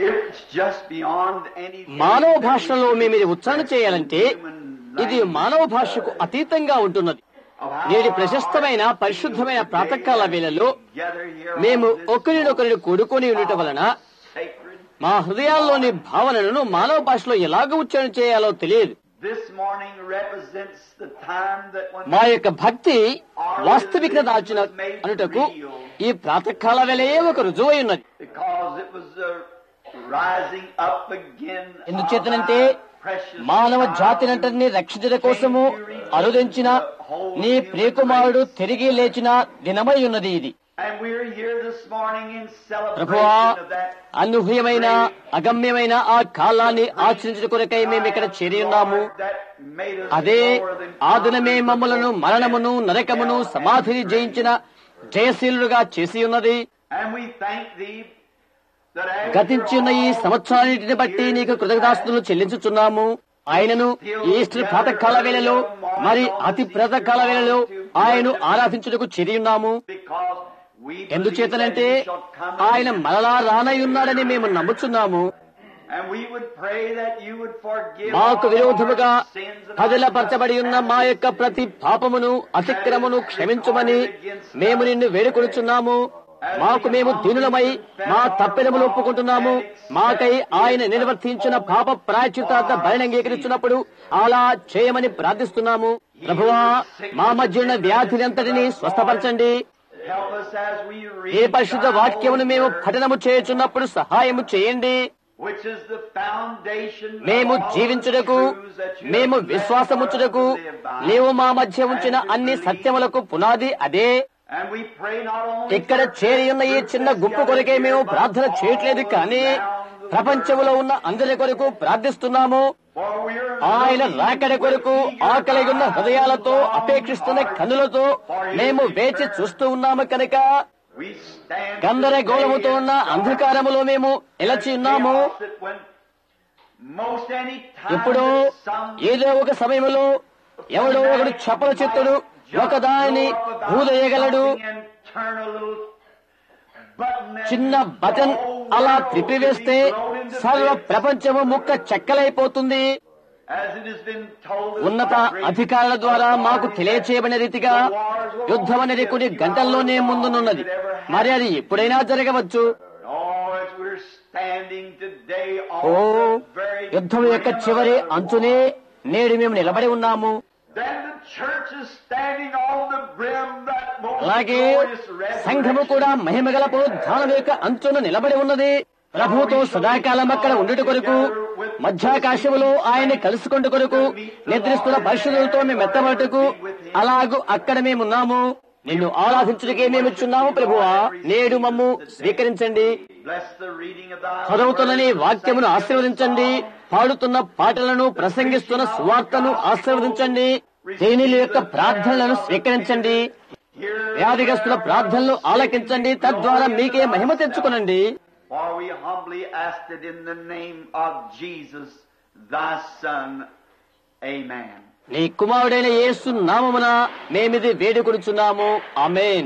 It's just beyond any మానవ భాషలో మేము ఇది ఉచ్చారణ చేయాలంటే ఇది మానవ భాషకు అతీతంగా ఉంటున్నది నేటి ప్రశస్తమైన పరిశుద్ధమైన ప్రాతకాల వేళలో Gather here మేము on this ఒకరినొకరిని కూడుకొని ఉండటం వలన sacred. మా హృదయాల్లోని భావనలను మానవ భాషలో ఎలాగ ఉచ్చారణ చేయాలో తెలియదు This morning represents the time that when మా యొక్క భక్తి వాస్తవికత దాల్చిన అనుటకు ఈ ప్రాతకాల వేళయే ఒక రుజువై ఉన్నది because it was uh, rising up again. ఎందుచేతనంటే of thy precious మానవ child జాతినంతటిని రక్షించట కోసము అరుదించిన నీ ప్రియకుమారుడు తిరిగి లేచిన దినమై ఉన్నది ఇది And we're here this morning in ప్రభువా celebration of that అనూహ్యమైన అగమ్యమైన ఆ కాలాన్ని ఆచరించడం కొరకై మేము ఇక్కడ చేరి ఉన్నాము that made us అదే more than ఆ దినమే మమ్మలను మరణమును నరకమును సమాధిని జయించిన జయశీలుగా చేసి ఉన్నది And we thank thee that after గతించిన ఈ all సంవత్సరాన్నిటిని బట్టి నీకు కృతజ్ఞాస్తులు చెల్లించుచున్నాము ఆయనను ఈస్టర్ ప్రాతకాల వేళలో మరి అతి ప్రాతకాల వేళలో ఆయను ఆరాధించుటకు చేరి ఉన్నాము because we ఎందుచేతనంటే believe that he shall come ఆయన again. మరలా రానై ఉన్నాడని మేము నమ్ముచున్నాము And we would pray that you would forgive మాకు all విరోధముగా our sins and పదిలపరచబడి ఉన్న మా యొక్క ప్రతి పాపమును అతిక్రమమును క్షమించుమని మేము నిన్ను వేడుకొనుచున్నాము మాకు మేము దీనులమై మా తప్పిదములు ఒప్పుకుంటున్నాము మాకై ఆయన నిర్వర్తించిన పాప ప్రాయచితార్థ బలిని అంగీకరించినప్పుడు అలా చేయమని ప్రార్థిస్తున్నాము ప్రభువా మా మధ్య ఉన్న వ్యాధినంతటిని స్వస్థపరచండి Help us as we read ఏ పరిశుద్ధ thy వాక్యమును మేము word, పఠనము చేయుచున్నప్పుడు సహాయము చేయండి which is the foundation of మేము all జీవించుటకు the truths that you have మేము left విశ్వాసముచ్చుటకు us to live by. నీవు మా మధ్య ఉంచిన And to అన్ని believe. సత్యములకు పునాది అదే And we pray not only ఇక్కడ for చేరి ఉన్న ఈ చిన్న గుంపు కొరకే మేము ప్రార్థన చేయట్లేదు కానీ ప్రపంచంలో ఉన్న అందరి కొరకు ప్రార్థిస్తున్నాము For we are ఆయన looking రాకడ with కొరకు eager ఆకలి ఉన్న eyes హృదయాలతో long అపేక్షిస్తున్న hearts కన్నులతో for his మేము వేచి return. చూస్తూ ఉన్నాము కనుక We stand గందరగోళముతో today ఉన్న in అంధకారములో మేము ఎలచి ఉన్నాము chaos that when most any time ఇప్పుడు that some ఏదో ఒక సమయంలో ఎవడో ఒకడు చపల చిత్తుడు ఒకదాని ఊదయగలడు చిన్న బటన్ అలా త్రిప్పివేస్తే సర్వ ప్రపంచము ముక్క చెక్కలైపోతుంది ఉన్నత అధికారుల ద్వారా మాకు తెలియచేయబడిన రీతిగా యుద్ధం అనేది కొన్ని గంటల్లోనే ముందునున్నది మరి అది ఎప్పుడైనా జరగవచ్చు ఓ యుద్ధం యొక్క చివరి అంచునే నేడు మేము నిలబడి ఉన్నాము అలాగే సంఘము కూడా మహిమగల పునరుద్ధానం యొక్క అంచున నిలబడి ఉన్నది ప్రభుతో సదాకాలం అక్కడ ఉండుట కొరకు మధ్యాకాశములో ఆయన్ని కలుసుకుంటు కొరకు నిద్రిస్తున్న పరిశుద్ధులతో మేము ఎత్తబట్టుకు అలాగూ అక్కడ మేమున్నాము నిన్ను ఆరాధించుడికే మేమిచ్చున్నాము ప్రభువా నేడు మమ్ము స్వీకరించండి చదువుతున్న నీ వాక్యమును ఆశీర్వదించండి పాడుతున్న పాటలను ప్రసంగిస్తున్న సువార్తను ఆశీర్వదించండి తేనీల యొక్క ప్రార్థనలను స్వీకరించండి వ్యాధిగ్రస్తుల ప్రార్థనలు ఆలకించండి తద్వారా మీకే మహిమ తెచ్చుకునండి For we humbly asked it in the name of Jesus, thy Son. Amen. నీ కుమారుడైన యేసు నామమున మేమిది వేడుకొనుచున్నాము ఆమేన్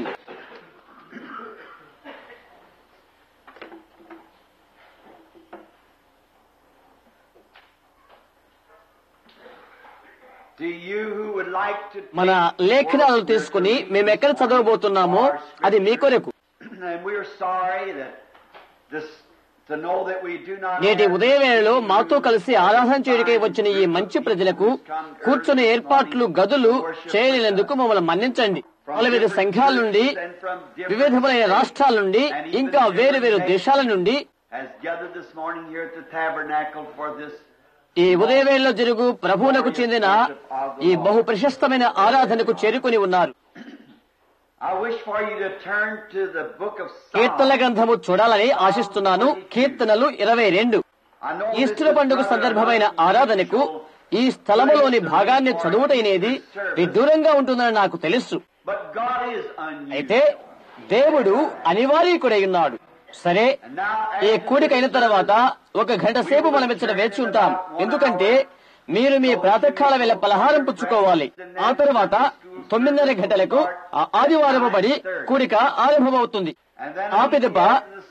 To you who would like to మన take లేఖనాలను work తీసుకుని with మేము ఎక్కడ చదవబోతున్నామో అది మీ కొరకు And we're sorry that this to know that we do not నేటి have ఉదయ వేళలో మాతో కలిసి ఆరాధన చేయడికై వచ్చిన ఈ మంచి ప్రజలకు కూర్చునే ఏర్పాట్లు గదులు చేయలేనందుకు మమ్మల్ని మన్నించండి వివిధ సంఘాల నుండి వివిధమైన రాష్ట్రాల నుండి ఇంకా వేరు వేరు దేశాల నుండి has gathered this morning here at the tabernacle for this ఈ ఉదయవేళలో జరుగు ప్రభువునకు చెందిన ఈ బహు ప్రశస్తమైన ఆరాధనకు చేరుకుని ఉన్నారు I wish for you to turn to the book of కీర్తనల Psalms. గ్రంథము చూడాలని ఆశిస్తున్నాను కీర్తనలు ఇరవై రెండు I know this Easter is పండుగ not సందర్భమైన an ఆరాధనకు ఈ స్థలములోని భాగాన్ని చదువుటైనది విదూరంగా ఉంటుందని నాకు తెలుసు But God is unusual. అయితే దేవుడు అనివార్యకుడై ఉన్నాడు సరే And now, ఈ as కూడిక అయిన తర్వాత ఒక గంట సేపు మనం ఇచ్చట వేచి ఉంటాం ఎందుకంటే మీరు మీ ప్రాతకాల వేళ పలహారం పుచ్చుకోవాలి ఆ తర్వాత తొమ్మిదిన్నర గంటలకు ఆ ఆదివారం బడి కూడిక ఆరంభమవుతుంది and then ఆ we పిదప get the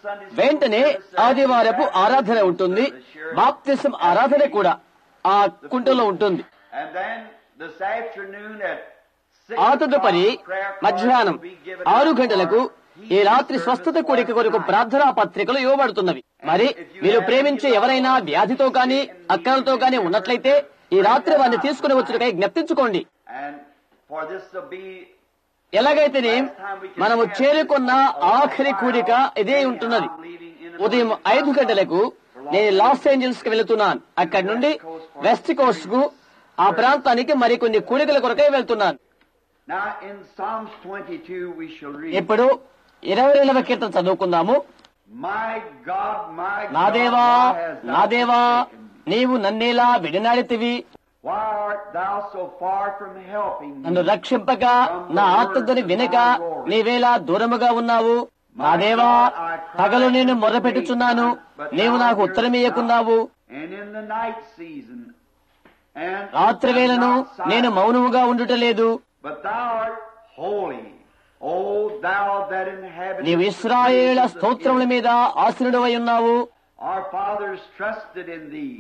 వెంటనే ఆదివారపు ఆరాధన ఉంటుంది బాప్తిసం ఆరాధన కూడా ఆ కుంటలో ఉంటుంది And then this afternoon at six ఆ తదుపరి o'clock, prayer cards మధ్యాహ్నం will be given ఆరు out గంటలకు for ఈ రాత్రి స్వస్థత కూడిక కొరకు ప్రార్థనా పత్రికలు ఇవ్వబడుతున్నవి మరి మీరు ప్రేమించే ఎవరైనా వ్యాధితో కానీ అక్కలతో కానీ ఉన్నట్లయితే ఈ రాత్రి వారిని తీసుకుని వచ్చుటకై జ్ఞప్తించుకోండి And for this to be ఎలాగైతేనే మనము చేరుకున్న ఆఖరి కూడిక ఇదే ఉంటున్నది ఉదయం ఐదు గంటలకు నేను లాస్ ఏంజల్స్ కి వెళుతున్నాను అక్కడి నుండి వెస్ట్ కోస్ట్ కు ఆ ప్రాంతానికి మరికొన్ని కూడికల కొరకై వెళ్తున్నాను Now in Psalms 22 we shall read, ఇప్పుడు ఇరవై రెండవ కీర్తన చదువుకుందాము My God, my నా God, దేవా why hast thou నా దేవా forsaken me? నీవు నన్నేలా విడనాడితివి Why art thou so far from helping నన్ను me? రక్షింపక నా ఆత్మధ్వని వినక నీవేలా దూరముగా ఉన్నావు నా దేవా పగలు నేను మొర్రపెట్టుచున్నాను నీవు నాకు ఉత్తరమీయకున్నావు And in the night season, and రాత్రి వేళను not silent, నేను మౌనముగా ఉండుట లేదు But thou art holy, O thou that inhabitest నీవు the ఇస్రాయేల praises of స్తోత్రముల Israel. మీద ఆశ్రుడవై ఉన్నావు Our fathers trusted in thee.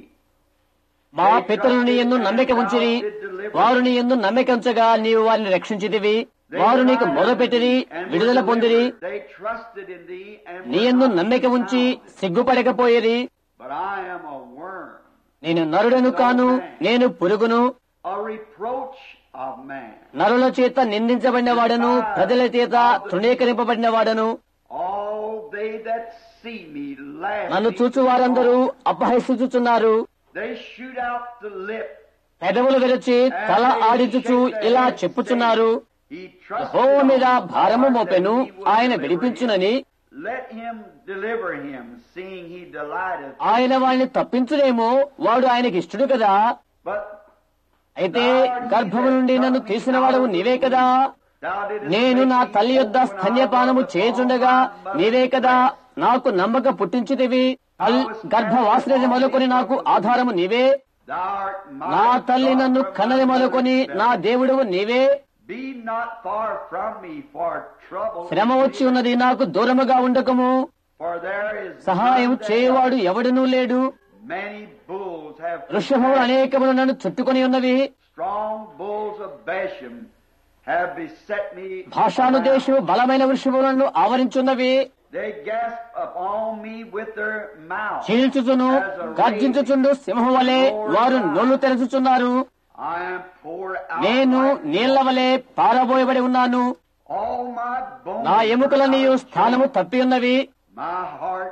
మా పితరులు నీ ఎందు నమ్మిక ఉంచిరి వారు నీ ఎందు నమ్మిక ఉంచగా నీవు వారిని రక్షించితివి They వారు నీకు relied మొదలుపెట్టిరి on thee and were విడుదల పొందిరి delivered. They trusted in thee and నీ were ఎందు not నమ్మిక ఉంచి found. సిగ్గుపడకపోయేది But I am a worm, నేను నరుడను కాను నేను పురుగును a reproach of man. నరుల చేత నిందించబడిన వాడను ప్రజల చేత తృణీకరింపబడిన వాడను All they that see me laugh. నన్ను me చూచు to వారందరూ scorn. అపహసిస్తున్నారు They shoot out the lip. పెదవులు విరచి తల ఆడించుచు ఇలా చెప్పుచున్నారు He trusted యెహోవా మీద on the భారము Lord మోపెను that he would ఆయన deliver విడిపించునని him. Let him deliver him, seeing he delighteth. ఆయన వారిని తప్పించునేమో వాడు ఆయనకి ఇష్టడు కదా But అయితే గర్భము నుండి నన్ను తీసిన వాడవు నీవే కదా thou didst నేను make నా me తల్లి యొద్ద open స్తన్యపానము our చేయుచుండగా mouth నీవే కదా నాకు నమ్మక పుట్టించితివి అల్- గర్భవాసనని మొదలుకొని నాకు ఆధారము నీవే Thou art my నా తల్లి God నన్ను from my కన్నది మొదలుకొని mother's నా belly. దేవుడు నీవే Be not far from me, for trouble. శ్రమ వచ్చి ఉన్నది నాకు దూరముగా ఉండకము For there is సహాయం none that చేయువాడు ఎవడునూ లేడు help. Many bulls have వృషభములు అనేకములు నన్ను చుట్టుకొని ఉన్నవి strong bulls of Bashan have beset me. భాషాను around. దేశము బలమైన వృషభములను ఆవరించున్నవి They gasp upon me with their mouth. చీల్చుచును గర్జించుచుండు సింహం వలె వారు నోళ్లు తెరచుచున్నారు I am poured out. నేను like నీళ్ల వలె పారబోయబడి ఉన్నాను all my bones. నా ఎముకలన్నీయు are స్థానము తప్పి ఉన్నవి My heart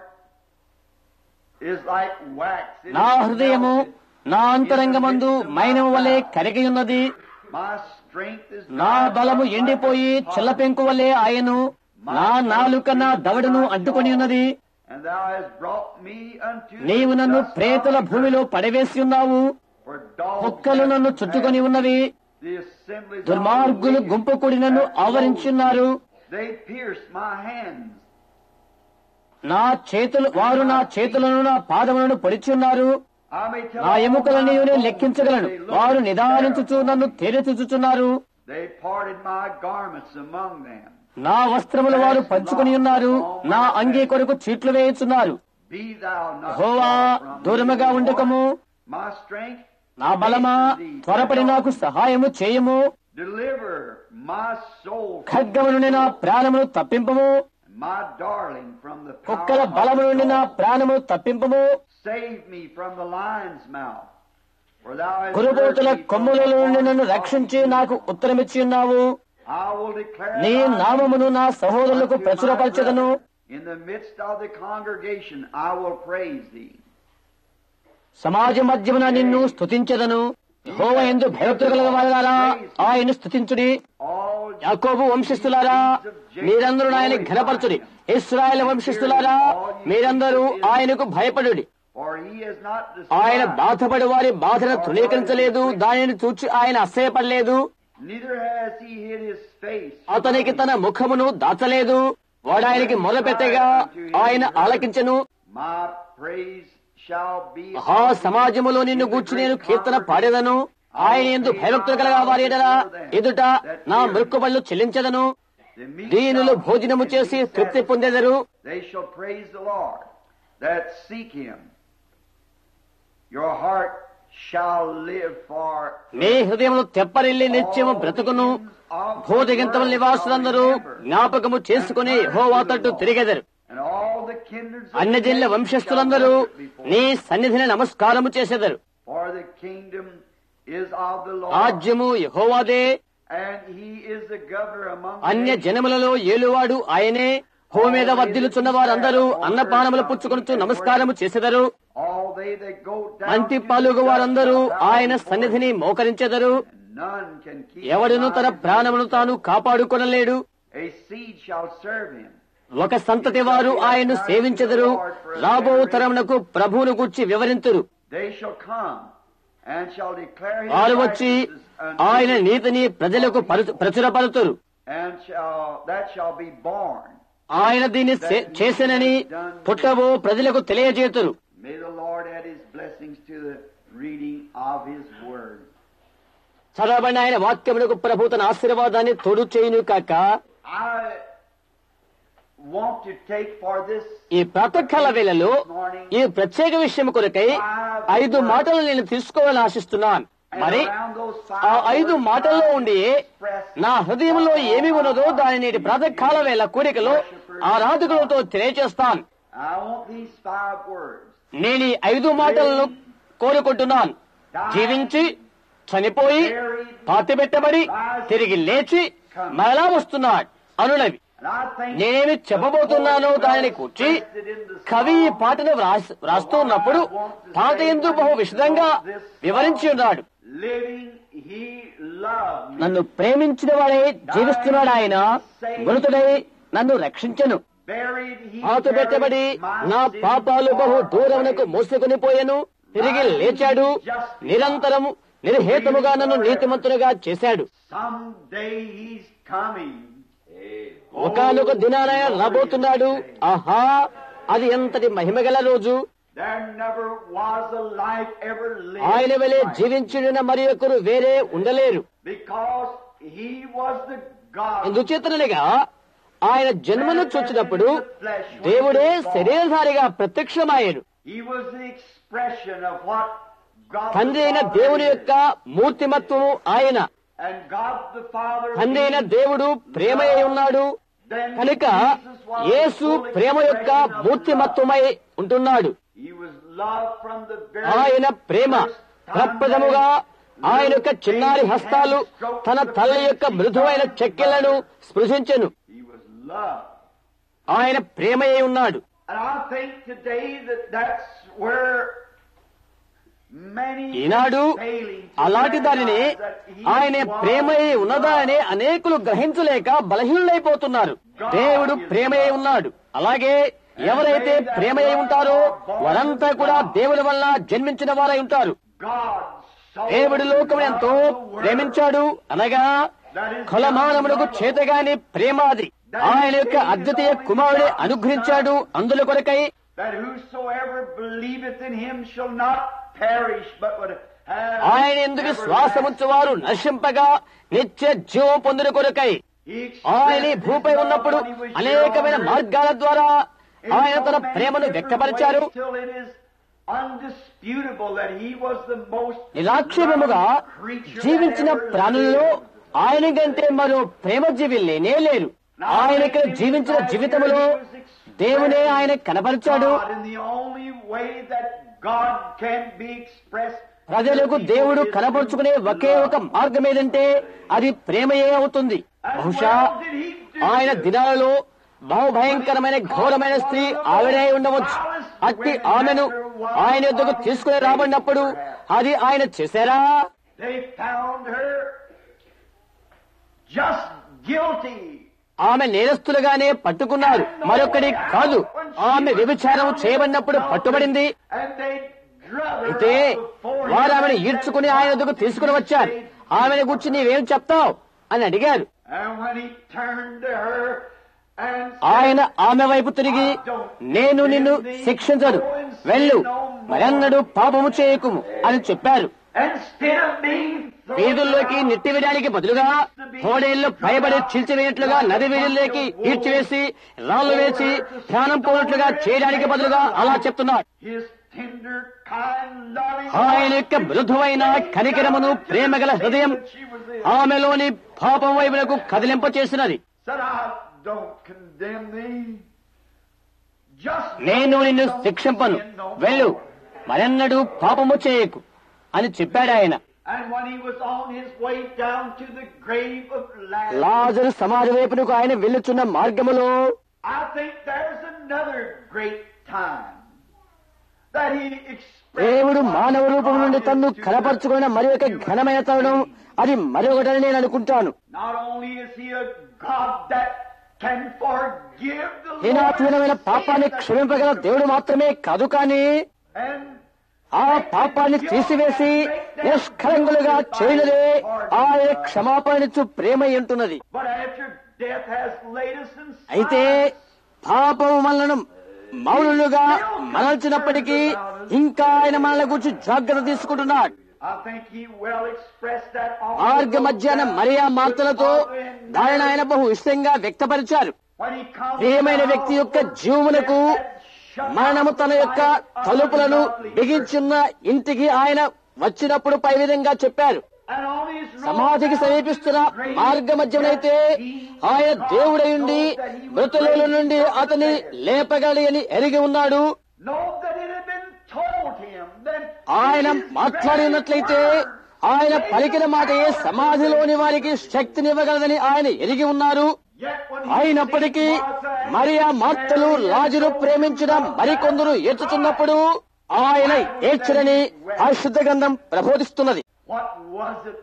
is like wax. It నా is హృదయము melted. నా అంతరంగమందు మైనము వలె కరిగి ఉన్నది My strength is నా dried బలము up like ఎండిపోయి a pot. చిల్లపెంకు వలె ఆయను నా నాలుక నా దవడను అంటుకొని ఉన్నది And thou hast brought me unto the నీవు నన్ను dust of ప్రేతల the భూమిలో earth. పడవేసి ఉన్నావు For dogs కుక్కలు have నన్ను చుట్టుకొని compassed ఉన్నవి the assemblies of the దుర్మార్గులు wicked గుంపు కూడి నన్ను have ఆవరించున్నారు They pierced my hands. నా చేతులు వారు నా చేతులను నా పాదములను పొడిచున్నారు I may tell నా all ఎముకలని my నేను bones లెక్కించగలను that they looked వారు నిదానించుచు terrible. నన్ను తేరెచుచున్నారు They parted my garments among them. నా వస్త్రములు వారు పంచుకొని ఉన్నారు నా అంగీ కొరకు చీట్లు వేయుచున్నారు Be thou not హోవా far from me, దూరముగా Lord. ఉండకము My strength, నా బలమా త్వరపడి నాకు సహాయము చేయము deliver my soul from ఖడ్గము నుండి నా ప్రాణమును తప్పింపము my darling from the కుక్కల power of బలము the నుండి నా dog. ప్రాణమును తప్పింపము Save me from the lion's mouth. For thou hast కురుబోతుల heard me from కొమ్ముల the నుండి నన్ను horns of రక్షించి the నాకు ఉత్తరమిచ్చి ఉన్నావు I will declare నీ thy నామమును నా name సహోదరులకు unto my ప్రచురపరచదను brethren. In the midst of the congregation I will praise thee. సమాజ మధ్యమున నిన్ను స్తుతించదను హోవ ఎందు భయభక్తులు కలగ వారారా ఆయన స్తుతించుడి All యాకోబు వంశస్థులారా మీరందరూ ఆయన ఘనపరచుడి ఇస్రాయల్ వంశస్థులారా మీరందరూ ఆయనకు భయపడుడి For he has not ఆయన despised, బాధపడి వారి బాధను తృణీకరించలేదు దానిని చూచి ఆయన అసహ్యపడలేదు neither has he hid his face. అతనికి తన ముఖమును దాచలేదు వాడు ఆయనకి మొదలుపెట్టగా ఆయన ఆలకించెను My praise shall be మహా సమాజములో నిన్ను గూర్చి నేను కీర్తన పాడేదను ఆయన ఎందు భయభక్తులు కలగా వారి ఎడల ఎదుట నా మృక్కుబళ్ళు చెల్లించదను దీనులు భోజనము చేసి తృప్తి పొందెదరు They shall praise the Lord that seek him. Your heart shall live for నీ హృదయములు తెప్పరిల్లి నిత్యము బ్రతుకును భోజగింతముల నివాసులందరూ జ్ఞాపకము చేసుకుని హోవా తట్టు తిరిగెదరు and all the kindreds of అన్యజిల్ల nations వంశస్థులందరూ shall worship before నీ him. సన్నిధిని నమస్కారము చేసెదరు For the kingdom is of the Lord, రాజ్యము యహోవాదే and he is the governor among the అన్య nations. జనములలో ఏలువాడు ఆయనే భూమి మీద వర్ధిల్లుచున్న వారందరూ అన్నపానములు పుచ్చుకొనుచు నమస్కారము చేసెదరు All they that go down మంటి to పాలుగు the వారందరూ dust shall bow ఆయన before సన్నిధిని him. మోకరించెదరు None can keep ఎవడును తన alive ప్రాణమును తాను కాపాడుకొనలేడు A seed shall serve him. ఒక సంతతి వారు ఆయన్ను సేవించెదరు రాబో తరమునకు ప్రభువును గూర్చి వివరింతురు They shall come and shall declare his వారు వచ్చి righteousness unto ఆయన the నీతిని ప్రజలకు పరు- ప్రచురపరుతురు and shall that shall be born. ఆయన దీన్ని చే- చేసెనని పుట్టబో ప్రజలకు తెలియజేతురు May the Lord add his blessings to the reading of his word. చదవబడిన ఆయన వాక్యమునకు ప్రభు తన ఆశీర్వాదాన్ని తోడు చేయును కాక I want to take for this ఈ ప్రాతకాల వేళలో ఈ ప్రత్యేక విషయం కొరకై ఐదు మాటలు నేను తీసుకోవాలని ఆశిస్తున్నాను మరి ఆ ఐదు మాటల్లో ఉండి నా హృదయంలో ఏమి ఉన్నదో దాని నేటి ప్రాతకాల వేళ కోరికలో ఆరాధకులతో తెలియజేస్తాను I want these five words. నేను ఈ ఐదు మాటలను కోరుకుంటున్నాను జీవించి చనిపోయి పాతిపెట్టబడి తిరిగి లేచి మరలా వస్తున్నాడు అనునవి And I think నేనేమి చెప్పబోతున్నానో దానిని కూర్చి కవి ఈ పాటను వ్రాస్- వ్రాస్తున్నప్పుడు పాట ఎందు బహు విశదంగా వివరించి ఉన్నాడు living he loved me. నన్ను ప్రేమించిన వాడే జీవిస్తున్నాడు ఆయన మృతుడై నన్ను రక్షించను Buried he పాత పెట్టబడి buried my నా sins పాపాలు బహు far దూరమునకు away. మోసుకొని పోయాను తిరిగి లేచాడు నిరంతరము నిర్హేతముగా నన్ను నీతిమంతునిగా చేశాడు Someday he's coming. ఒకనొక దినాన రాబోతున్నాడు ఆహా అది ఎంతటి మహిమగల రోజు There never was a life ever lived ఆయన వలె like జీవించిన మరి ఒకరు వేరే ఉండలేరు because he was the God అందుచేతనగా ఆయన జన్మను చూచినప్పుడు దేవుడే శరీరధారిగా ప్రత్యక్షమాయను He was the expression of what God తండ్రి the అయిన Father దేవుని is. యొక్క మూర్తిమత్వము ఆయన And God the Father తండ్రి అయిన being దేవుడు ప్రేమయే ఉన్నాడు then కనుక Jesus was the Yesu full ప్రేమ యొక్క expression of love. మూర్తిమత్వమై ఉంటున్నాడు He was loved from the very ఆయన ప్రేమ first time ప్రప్రథముగా that ఆయన యొక్క చిన్నారి హస్తాలు తన తల్లి యొక్క మృదువైన చెక్కెలను స్పృశించెను He was loved. ఆయన ప్రేమయే ఉన్నాడు And I think today that that's where many Eenadu failing to అలాంటి దానిని realize that he ఆయన was ప్రేమయే ఉన్నదా అని అనేకులు గ్రహించలేక బలహీనులైపోతున్నారు దేవుడు ప్రేమయే ఉన్నాడు అలాగే ఎవరైతే ప్రేమయే ఉంటారో వారంతా కూడా దేవుని వల్ల జన్మించిన వారై ఉంటారు God so దేవుడు లోకం ఎంతో loved the world ప్రేమించాడు అనగా కులమానమునకు చేతగాని ప్రేమ అది ఆయన యొక్క అద్వితీయ కుమారుడే అనుగ్రహించాడు అందుల కొరకై that whosoever believeth in him shall not perish but would have ఆయన ఎందుకు శ్వాసముంచు వారు నశింపగా నిత్య జీవం పొందిన కొరకై He ఆయన ఈ expressed భూపై his love ఉన్నప్పుడు when he was here అనేకమైన on earth. మార్గాల ద్వారా In ఆయన so తన many ప్రేమను different వ్యక్తపరిచారు ways till it is undisputable that he was the most నిరాక్షేపముగా loved creature that జీవించిన ever ప్రాణులలో lived. ఆయన కంటే మరో ప్రేమ జీవి లేనే లేరు ఆయన ఇక్కడ జీవించిన జీవితంలో దేవునే ఆయన కనపరిచాడు God in the only way that God can be expressed ప్రజలకు దేవుడు కనపరుచుకునే ఒకే ఒక మార్గం ఏదంటే అది ప్రేమయే అవుతుంది బహుశా ఆయన దినాలలో బహుభయంకరమైన ఘోరమైన స్త్రీ ఆవిడే ఉండవచ్చు అట్టి ఆమెను ఆయన యొద్దకు తీసుకుని రాబడినప్పుడు అది ఆయన చేశారా They found her just guilty. ఆమె నేరస్తులుగానే పట్టుకున్నారు మరొకటి కాదు ఆమె వ్యభిచారం చేయబడినప్పుడు పట్టుబడింది And they drug her అయితే out before him వారు ఆమెను and ఈడ్చుకుని said, ఆయన వద్దకు తీసుకుని వచ్చారు ఆమెను గురించి నీవేం చెప్తావు అని అడిగారు And when he turned to her and ఆయన ఆమె వైపు తిరిగి నేను నిన్ను శిక్షించను వెళ్ళు మరెన్నడూ పాపము చేయకుము అని చెప్పారు instead of being thrown వీధుల్లోకి out, నెట్టివేయడానికి బదులుగా హోడేళ్లు భయపడి చీల్చివేయట్లుగా నది వీధుల్లోకి ఈడ్చివేసి రాళ్లు వేసి ప్రాణం పోనట్లుగా చేయడానికి బదులుగా అలా చెప్తున్నాడు his tender, kind, loving ఆయన యొక్క మృదువైన కనికరమును ప్రేమగల హృదయం ఆమెలోని పాపం వైపునకు కదిలింప చేసినది said, I don't condemn thee. Just నేను నిన్ను శిక్షింపను వెళ్ళు మరెన్నడూ పాపము చేయకు అని చెప్పాడు ఆయన And when he was on his way down to the grave of Lazarus, లాజరు సమాజ వైపునకు ఆయన వెళ్ళుచున్న మార్గములో I think there's another great time that he expressed దేవుడు మానవ రూపం నుండి తన్ను కనపరుచుకున్న మరి ఒక ఘనమైన తరుణం అది మరొకటని నేను అనుకుంటాను Not only is he a God that can forgive the హీనాతీనమైన పాపాన్ని క్షమింపగల దేవుడు మాత్రమే కాదు కానీ and ఆ పాపాన్ని తీసివేసి నిష్కలంగులుగా చేయనదే ఆయన క్షమాపణించు ప్రేమ ఉంటున్నది but after death has laid us in అయితే పాపము మనలను మౌనులుగా మరల్చినప్పటికీ ఇంకా ఆయన మనల గురించి జాగ్రత్త తీసుకుంటున్నాడు I think he well expressed that on మార్గ మధ్యాహ్న మరియా మార్తలతో దానిని ఆయన బహు ఇష్టంగా వ్యక్తపరిచారు when he comes ప్రియమైన వ్యక్తి యొక్క జీవములకు మరణము తన యొక్క తలుపులను బిగించున్న ఇంటికి ఆయన వచ్చినప్పుడు పై విధంగా చెప్పారు and on his road సమాధికి సమీపిస్తున్న మార్గ మధ్యమైతే ఆయన దేవుడయుండి మృతుల నుండి అతని లేపగలి అని ఎరిగి ఉన్నాడు know that it had been told him that ఆయన మాట్లాడినట్లయితే ఆయన పలికిన మాటయే సమాధిలోని వారికి శక్తినివ్వగలదని ఆయన ఎరిగి ఉన్నారు yet when he అయినప్పటికీ sees Martha and మరియా మార్తలు లాజరు ప్రేమించిన మరికొందరు ఏడ్చుతున్నప్పుడు ఆయన ఏడ్చరని పరిశుద్ధ గ్రంథం ప్రబోధిస్తున్నది what was it?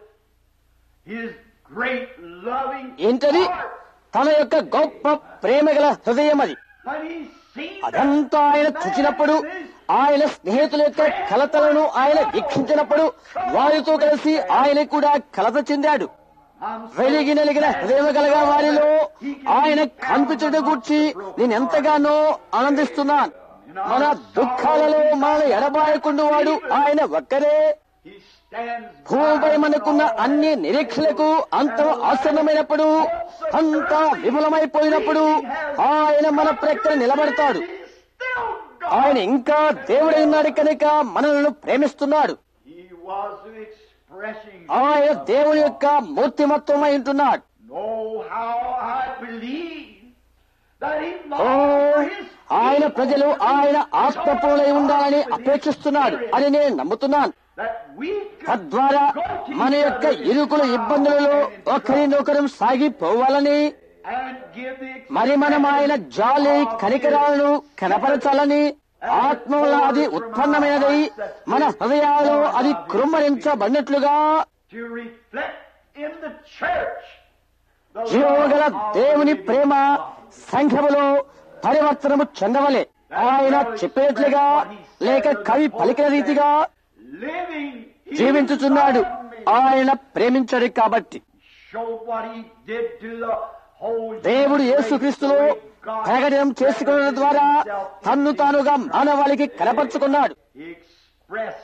His great loving ఏంటది heart. తన యొక్క గొప్ప ప్రేమగల హృదయం అది When he seen అదంతా ఆయన చూచినప్పుడు ఆయన స్నేహితుల యొక్క కలతలను ఆయన వీక్షించినప్పుడు వారితో కలిసి ఆయన కూడా కలత చెందాడు I'm so వెలిగి నలిగిన హృదయం కలగా వారిలో ఆయన కనిపించడం గూర్చి నేను ఎంతగానో ఆనందిస్తున్నాను మన దుఃఖాలలో మన ఎడబాయకుండా వాడు ఆయన ఒక్కరే he stands భూమిపై మనకున్న అన్ని నిరీక్షలకు అంతం ఆసన్నమైనప్పుడు అంతా విఫలమైపోయినప్పుడు ఆయన మన ప్రక్కన నిలబడతాడు He's still God. ఆయన ఇంకా దేవుడై ఉన్నాడు కనుక మనలను ప్రేమిస్తున్నాడు He was expressing ఆయన దేవుని యొక్క మూర్తిమత్వమై ఉంటున్నాడు know how I believe that he oh longs for his ఆయన ప్రజలు ఆయన ఆత్మపూర్ణై ఉండాలని అపేక్షిస్తున్నాడు అని నేను నమ్ముతున్నాను that we could తద్వారా మన యొక్క ఇరుకుల ఇబ్బందులలో ఒకరినొకరం సాగిపోవాలని and give the మరి మనం ఆయన జాలి కనికరాలను కనపరచాలని ఆత్మలో అది ఉత్పన్నమైనది మన హృదయాలలో అది కృమ్మరించబడినట్లుగా to reflect in the church the జీవగల love of దేవుని the ప్రేమ సంఘములో పరివర్తనము చెందవలే ఆయన చెప్పినట్లుగా లేక కవి పలికిన రీతిగా living he జీవించుచున్నాడు loved me. ఆయన ప్రేమించడు కాబట్టి showed what he did to the whole దేవుడు యేసుక్రీస్తులో ప్రకటన చేసుకోవడం ద్వారా తన్ను తానుగా మానవాళికి కనపరుచుకున్నాడు He expressed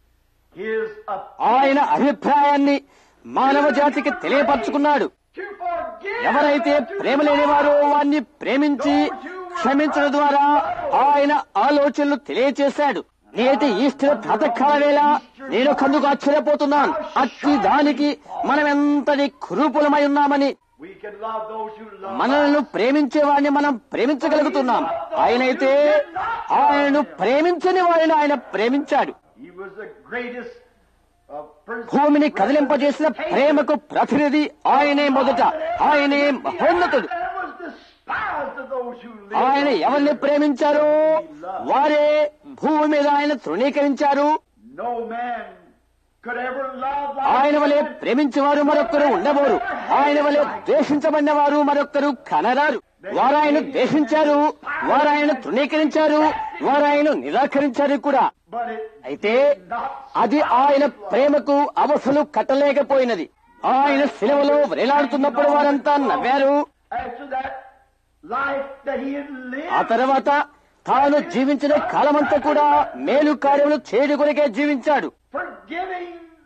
his ఆయన అభిప్రాయాన్ని మానవ జాతికి తెలియపరుచుకున్నాడు to forgive ఎవరైతే ప్రేమ లేనివారో వారిని ప్రేమించి క్షమించడం ద్వారా ఆయన ఆలోచనలు తెలియచేశాడు నేటి ఈస్టర్ ప్రాతకాల వేళ నేను కందుకు ఆశ్చర్యపోతున్నాను అట్టి దానికి మనం ఎంతటి కురూపులమై ఉన్నామని we can love those who love మనల్ని ప్రేమించే వారిని మనం ప్రేమించగలుగుతున్నాం ఆయనైతే ఆయనను ప్రేమించని వారిని ఆయన ప్రేమించాడు he was the greatest uh, person భూమిని కదిలింపజేసిన ప్రేమకు ప్రతినిధి ఆయనే మొదట ఆయనే మహోన్నతుడు and was despised of those who lived ఆయన ఎవరిని ప్రేమించారో వారే భూమి మీద ఆయన తృణీకరించారు no man could ever love like ఆయన వలె him. ప్రేమించేవారు మరొక్కరు ఉండబోరు ఆయన వలె ద్వేషించబడిన వారు మరొక్కరు కనరారు వారు ఆయన ద్వేషించారు వారు ఆయన తృణీకరించారు వారు ఆయన నిరాకరించారు కూడా but it అయితే did not అది ఆయన ప్రేమకు అవసలు కట్టలేకపోయినది ఆయన శిలువలో వేలాడుతున్నప్పుడు వారంతా నవ్వారు after that life that he had lived ఆ తర్వాత తాను జీవించిన కాలమంతా కూడా మేలు కార్యములు చేయడు కొరకే జీవించాడు forgiving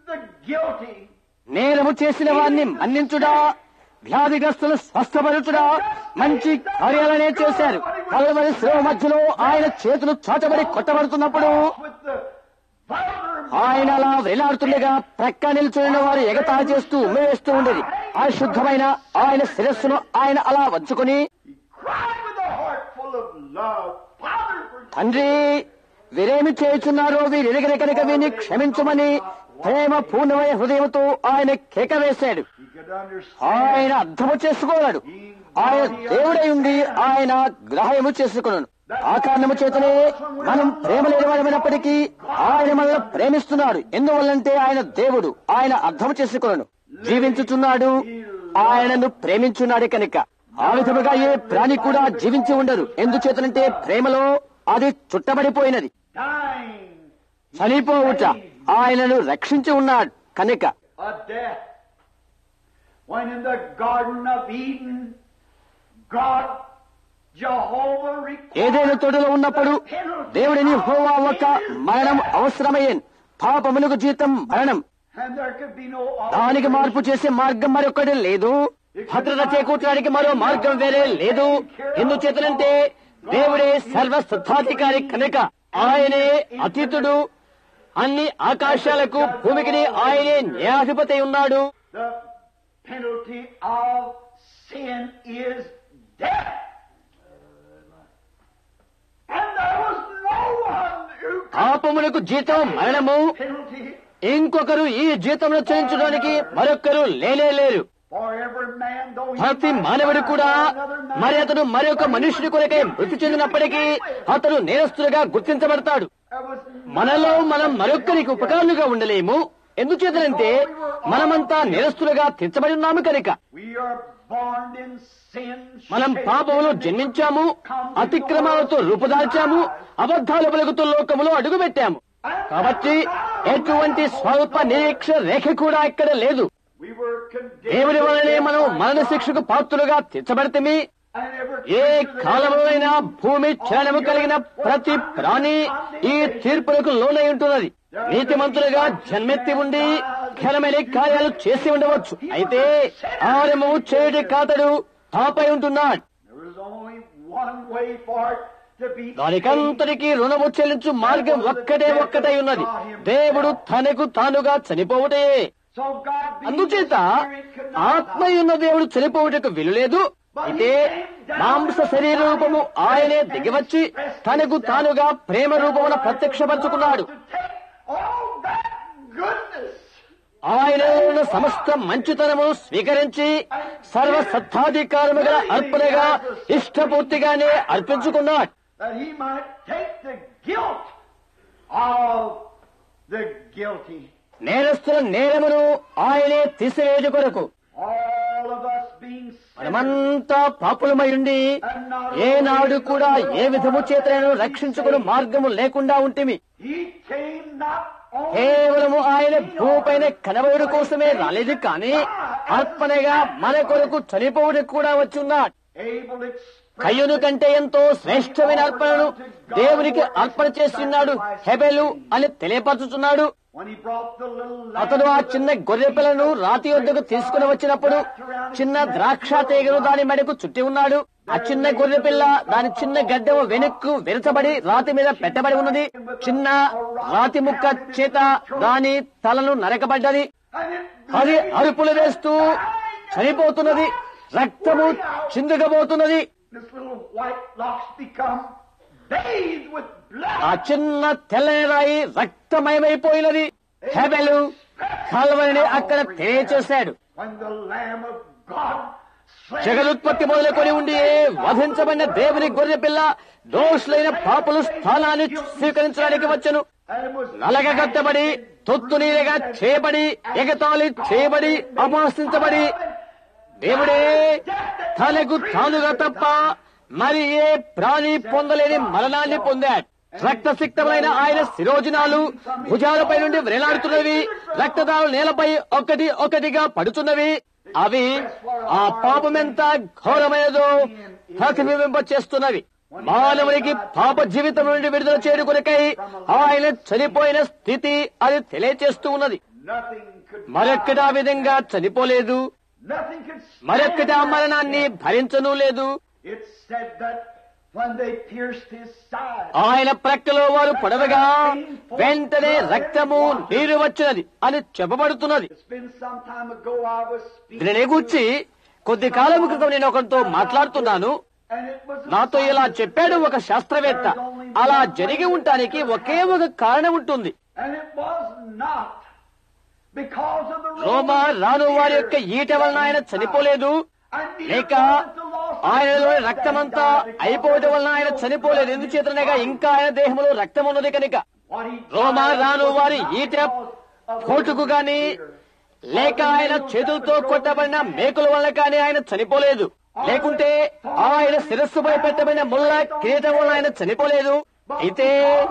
guilty. నేరము చేసిన వారిని మన్నించుడా వ్యాధిగ్రస్తులు స్వస్థపరచుడా మంచి కార్యాలనే చేశారు కలవరి శ్రమ మధ్యలో ఆయన చేతులు చాచబడి కొట్టబడుతున్నప్పుడు With the vulgar ఆయన అలా వేలాడుతుండగా ప్రక్క నిల్చున్న వారు ఎగతాళి చేస్తూ ఉమ్మేస్తూ ఉండేది అశుద్ధమైన ఆయన శిరస్సును ఆయన అలా వంచుకొని He cried with a heart full of love. Father, forgive తండ్రి వీరేమి చేయుచున్నారో వీరెరగని కనుక వీరిని క్షమించమని ప్రేమ పూర్ణమైన హృదయంతో ఆయన కేక వేశాడు He could understand. ఆయన అర్థము చేసుకోలేడు ఆయన దేవుడై ఉండి ఆయన గ్రహము చేసుకున్నాను ఆ కారణము చేతనే మనం ప్రేమ లేని వారమైనప్పటికీ ఆయన మనల్ని ప్రేమిస్తున్నాడు ఎందువల్లంటే ఆయన దేవుడు ఆయన అర్థము చేసుకున్నాను జీవించుచున్నాడు ఆయనను ప్రేమించున్నాడు కనుక ఆ విధముగా ఏ ప్రాణి కూడా జీవించి ఉండరు ఎందుచేతనంటే ప్రేమలో అది చుట్టబడిపోయినది Dying. చనిపోవుట ఆయనను రక్షించి ఉన్నాడు కనుక A death. When in the Garden of Eden, God, Jehovah ఏదైనా required తోటలో ఉన్నప్పుడు దేవుడిని హోవా ఒక మరణం అవసరమయ్యేన్ పాపమునకు జీతం మరణం and there could be no దానికి మార్పు చేసే మార్గం మరొకటి లేదు భద్రత చేకూర్చడానికి మరో మార్గం వేరే లేదు ఎందుచేతనంటే దేవుడే సర్వ సిద్ధాధికారి కనుక ఆయనే అతీతుడు అన్ని ఆకాశాలకు భూమికిని ఆయనే న్యాయాధిపతి ఉన్నాడు The penalty of sin is death. And there was no one who could పాపమునకు జీతం మరణము penalty ఇంకొకరు ఈ జీతంలో చెల్లించడానికి మరొకరు లేనే లేరు for every man, though he ప్రతి might మానవుడు die కూడా for another man, మరి అతడు మరొక మనుషుడి కొరకై మృతి చెందినప్పటికీ అతడు నేరస్తుడిగా గుర్తించబడతాడు there was మనలో మనం మరొక్కరికి ఉపకారులుగా ఉండలేము ఎందుచేతనంటే మనమంతా నేరస్తులుగా తీర్చబడి ఉన్నాము కనుక We are born in sin. మనం పాపములో జన్మించాము అతిక్రమాలతో రూపుదాల్చాము అబద్ధాలు పలుకుతూ లోకములో అడుగుపెట్టాము కాబట్టి ఎటువంటి స్వల్ప నిరీక్ష రేఖ కూడా ఇక్కడ లేదు We were condemned. దేవుని వలనే మనం మరణ శిక్షకు పాత్రులుగా తీర్చబడితేమి And every A creature that కాలములైనా ever lived భూమి చలనము కలిగిన ప్రతి ప్రాణి ఈ తీర్పులకు లోనై ఉంటున్నది నీతిమంతులుగా జన్మెత్తి ఉండి ఘనమైన కార్యాలు చేసి ఉండవచ్చు అయితే ఆరము చేయుడి కాతడు తాపై ఉంటున్నాడు There was only one way for it to be దానికంతటికీ రుణము చెల్లించు మార్గం ఒక్కటే ఒక్కటై ఉన్నది దేవుడు తనకు తానుగా చనిపోవుటే So God being అందుచేత the Spirit could not ఆత్మయున్న దేవుడు చనిపోవుటకు విలులేదు అయితే మాంస శరీర రూపము ఆయనే దిగివచ్చి తనకు తానుగా ప్రేమ రూపమున ప్రత్యక్షపరుచుకున్నాడు to take all that goodness ఆయన ఉన్న సమస్త మంచితనము స్వీకరించి సర్వ సత్తాధికారము గల అర్పణగా ఇష్టపూర్తిగానే అర్పించుకున్నాడు that he might take the guilt of the guilty. నేరస్తుల నేరమును ఆయనే తీసివేయట కొరకు All of us being sinners మనమంతా పాపులమై ఉండి ఏనాడు కూడా ఏ విధము చేతనైనా రక్షించుకుని మార్గము లేకుండా ఉంటిమి He came not only కేవలము ఆయన భూపైన కనబడు కోసమే రాలేదు కానీ అర్పణగా మన కొరకు చనిపోవడానికి కూడా వచ్చున్నాడు able to express కయ్యును కంటే ఎంతో శ్రేష్టమైన అర్పణను దేవునికి అర్పణ చేస్తున్నాడు హెబెలు అని తెలియపరచుతున్నాడు when he brought the little lamb అతడు ఆ చిన్న గొర్రె పిల్లను రాతి వద్దకు తీసుకుని వచ్చినప్పుడు చిన్న ద్రాక్ష తీగను దాని మెడకు చుట్టి ఉన్నాడు ఆ చిన్న గొర్రె పిల్ల దాని చిన్న గడ్డము వెనుక్కు విరచబడి రాతి మీద పెట్టబడి ఉన్నది చిన్న రాతి ముక్క చేత దాని తలను నరకబడ్డది and it అది అరుపులు వేస్తూ చనిపోతున్నది రక్తము చిందుగబోతున్నది this little white locks become bathed with blood. ఆ చిన్న తెల్లని రాయి రక్తమయమైపోయినది హెబెలు కల్వరిని అక్కడ తెలియచేశాడు When the Lamb of God slain జగదుత్పత్తి మొదలుకొని ఉండి వధించబడిన దేవుని గొర్రె పిల్ల దోషులైన పాపులు స్థానాన్ని స్వీకరించడానికి వచ్చను and it was నలగగట్టబడి తొత్తు నీరుగా చేయబడి ఎగతాళి చేయబడి అపహసించబడి దేవుడే తనకు తానుగా తప్ప మరి ఏ ప్రాణి పొందలేని మరణాన్ని పొందాడు రక్తసిక్తమైన ఆయన శిరోజనాలు భుజాలపై నుండి వేలాడుతున్నవి రక్తదాలు నేలపై ఒకటి ఒకటిగా పడుతున్నవి అవి ఆ పాపమెంత ఘోరమైనదో ప్రతిబింబింప చేస్తున్నవి మానవునికి పాప జీవితం నుండి విడుదల చేయడం కొరకై ఆయన చనిపోయిన స్థితి అది తెలియచేస్తూ ఉన్నది Nothing could మరొక్కటి ఆ విధంగా చనిపోలేదు Nothing could stand మరొక్కటి ఆ that మరణాన్ని death. భరించను లేదు It said that when they pierced his side, ఆయన ప్రక్కలో వారు పొడవగా వెంటనే రక్తము నీరు వచ్చినది అని చెప్పబడుతున్నది it's been some time ago I was speaking. దీనిని గూర్చి కొద్ది కాలం క్రితం నేను ఒకరితో మాట్లాడుతున్నాను and it was a నాతో ఇలా చెప్పాడు ఒక శాస్త్రవేత్త అలా జరిగి ఉండటానికి ఒకే ఒక కారణం ఉంటుంది And it was not because of the రోమా రాను వారి యొక్క ఈట వలన ఆయన చనిపోలేదు లేక ఆయనలో రక్తమంతా అయిపోవటం వలన ఆయన చనిపోలేదు ఎందుచేతనగా ఇంకా ఆయన దేహంలో రక్తం ఉన్నది కనుక రోమా రాను వారి ఈట పోటుకు గాని లేక ఆయన చేతులతో కొట్టబడిన మేకుల వలన కానీ ఆయన చనిపోలేదు లేకుంటే ఆయన శిరస్సుపై పెట్టబడిన ముళ్ళ కిరీటం వలన ఆయన చనిపోలేదు అయితే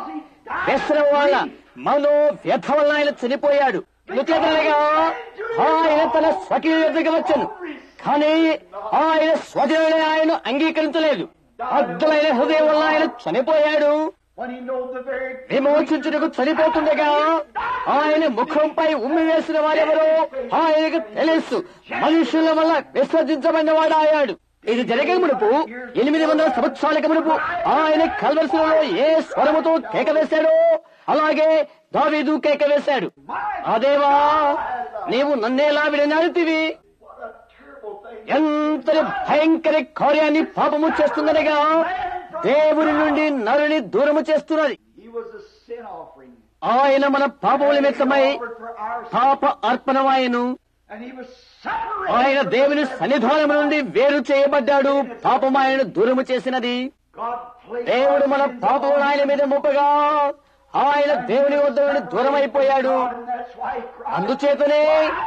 వ్యసనం వల్ల మనో వ్యర్థ వలన ఆయన చనిపోయాడు ఎందుచేతనగా ఆయన తన స్వకీయ యొద్దకు వచ్చను కానీ ఆయన స్వజనుడే ఆయన అంగీకరించలేదు అద్దులైన హృదయం వల్ల ఆయన చనిపోయాడు When he knows the very విమోచించుటకు చనిపోతుండగా ఆయన ముఖంపై ఉమ్మి వేసిన వారెవరో ఆయనకు తెలుసు మనుషుల వల్ల విసర్జించబడిన వాడు అయ్యాడు ఇది జరిగే మునుపు ఎనిమిది వందల సంవత్సరాలకు మునుపు ఆయన కల్వరిశిలలో ఏ స్వరముతో కేక వేశాడో అలాగే దావీదు కేక వేశాడు అదేవా నీవు నన్నేలా విడనాడుతివి what a terrible thing. ఎంతటి భయంకర కార్యాన్ని పాపము చేస్తుందనగా దేవుని నుండి నరుని దూరము చేస్తున్నది He was a sin offering. ఆయన మన పాపముల నిమిత్తమై offered for our sin. పాప అర్పణమాయను And he was separated. ఆయన from దేవుని sin. సన్నిధానం నుండి వేరు చేయబడ్డాడు పాపం ఆయనను దూరము చేసినది God placed దేవుడు our మన sins పాపమును upon ఆయన him. మీద మోపగా ఆయన దేవుని వద్ద నుండి దూరం అయిపోయాడు And that's why he cried, అందుచేతనే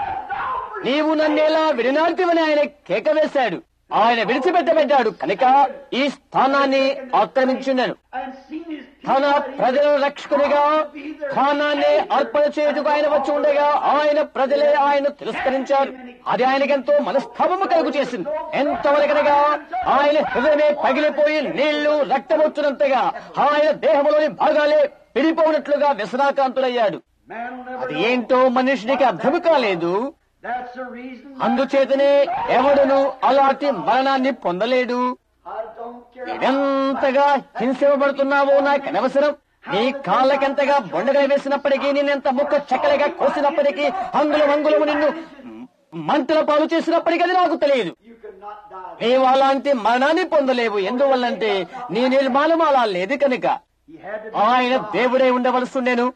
నీవు నన్నేలా విడినాల్తివని ఆయన కేక వేశాడు ఆయన విడిచిపెట్టబడ్డాడు కనుక ఈ స్థానాన్ని ఆక్రమించున్నాను and seen his తన people ప్రజల రక్షకునిగా స్థానాన్ని అర్పణ చేయుటకు ఆయన వచ్చి ఉండగా ఆయన ప్రజలే ఆయన తిరస్కరించారు అది ఆయనకెంతో మనస్తాపము కలుగు చేసింది ఎంతవరకనగా ఆయన హృదయమే పగిలిపోయి నీళ్లు రక్తమొచ్చినంతగా ఆయన దేహంలోని భాగాలే విడిపోయినట్లుగా వ్యసనాకాంతుడయ్యాడు Man will never అది know. ఏంటో మనుషునికి అర్థము కాలేదు That's the reason. అందుచేతనే ఎవడును అలాంటి మరణాన్ని పొందలేడు I don't care. ఎంతగా హింసింపబడుతున్నావో నాకు అనవసరం నీ కాళ్ళకెంతగా బొండగా వేసినప్పటికీ నిన్నెంత ముక్క చెక్కలుగా కోసినప్పటికీ అంగుళం అంగుళము నిన్ను మంటల పాలు చేసినప్పటికీ అది నాకు తెలియదు You could not die. నీవు అలాంటి మరణాన్ని పొందలేవు ఎందువల్లంటే నీ నిర్మాణం అలా లేదు కనుక He had to be ఆయన దేవుడే ఉండవలసిండేను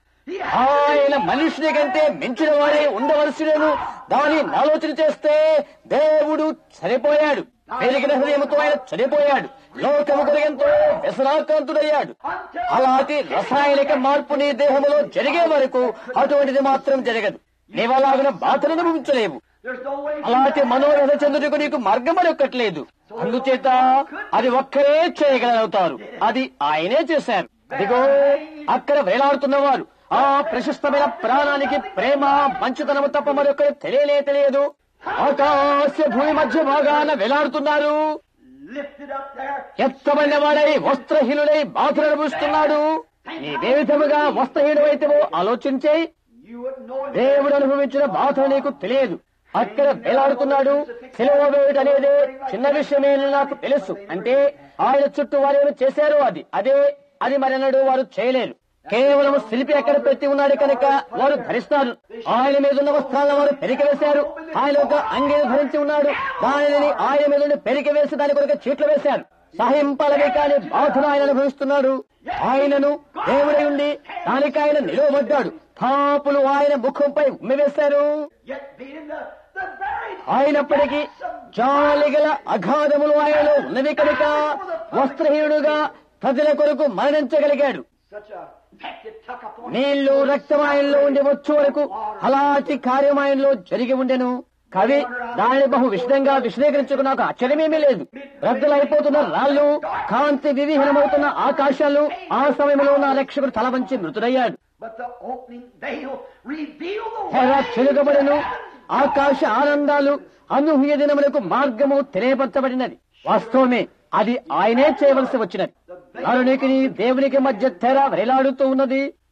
ఆయన మనుషుని కంటే మించిన వాడే ఉండవలసినను దాని ఆలోచన చేస్తే దేవుడు చనిపోయాడు పెరిగిన హృదయంతో ఆయన చనిపోయాడు లోకము కొరగంతో వ్యసనాక్రాంతుడయ్యాడు అలాంటి రసాయనిక మార్పు నీ దేహంలో జరిగే వరకు అటువంటిది మాత్రం జరగదు నీవలాగిన బాధను అనుభవించలేవు There's no way. అలాంటి మనోరథ చంద్రుడికి నీకు మార్గం మరొక్కట్లేదు అందుచేత అది ఒక్కరే చేయగలుగుతారు అది ఆయనే చేశారు అదిగో అక్కడ వేలాడుతున్నవారు ఆ ప్రశస్తమైన ప్రాణానికి ప్రేమ మంచితనము తప్ప మరొకరు తెలియలే తెలియదు ఆకాశ భూమి మధ్య భాగాన వేలాడుతున్నారు Lifted up there. ఎత్తబడిన వాడై వస్త్రహీనుడై బాధలు అనుభవిస్తున్నాడు నీవే విధముగా వస్త్రహీనుడైతేవో ఆలోచించే You wouldn't know it. దేవుడు అనుభవించిన బాధ నీకు తెలియదు అక్కడ వేలాడుతున్నాడు సెలవు వేయట అనేది చిన్న విషయమే అని నాకు తెలుసు అంటే ఆయన చుట్టూ వారు ఏమి చేశారు అది అదే అది మరెన్నడూ వారు చేయలేరు కేవలం శిల్పి అక్కడ పెట్టి ఉన్నాడు కనుక వారు ధరిస్తారు ఆయన మీద ఉన్న వస్త్రాలను వారు పెరిగి వేశారు ఆయన ఒక అంగీని ధరించి ఉన్నాడు దానిని ఆయన మీద నుండి పెరిగి వేసి దాని కొరకు చీట్లు వేశారు సహింపలవి కాని బాధను ఆయన అనుభవిస్తున్నాడు ఆయనను దేవుడై ఉండి దానికి ఆయన నిలువబడ్డాడు పాపులు ఆయన ముఖంపై ఉమ్మివేశారు Yet being the, the very అయినప్పటికీ జాలిగల అగాధములు ఆయనలో ఉన్నవి కనుక వస్త్రహీనుడుగా ప్రజల కొరకు మరణించగలిగాడు such a fact it took upon నీళ్లు రక్తం ఆయనలో ఉండి వచ్చు వరకు అలాంటి కార్యం ఆయనలో జరిగి ఉండెను కవి దానిని బహు విషదంగా విశ్లేషించుకు నాకు ఆశ్చర్యమేమీ లేదు రద్దులైపోతున్న రాళ్ళు కాంతి వివిహీనమవుతున్న ఆకాశాలు ఆ సమయంలో నా రక్షకుడు తల వంచి మృతుడయ్యాడు But the opening veil revealed the తెర way. చెలుగబడెను ఆకాశ ఆనందాలు అనూహ్య దినములకు మార్గము తెలియపరచబడినది వాస్తవమే అది ఆయనే చేయవలసి వచ్చినది నరునికి దేవునికి మధ్య తెర వేలాడుతూ ఉన్నది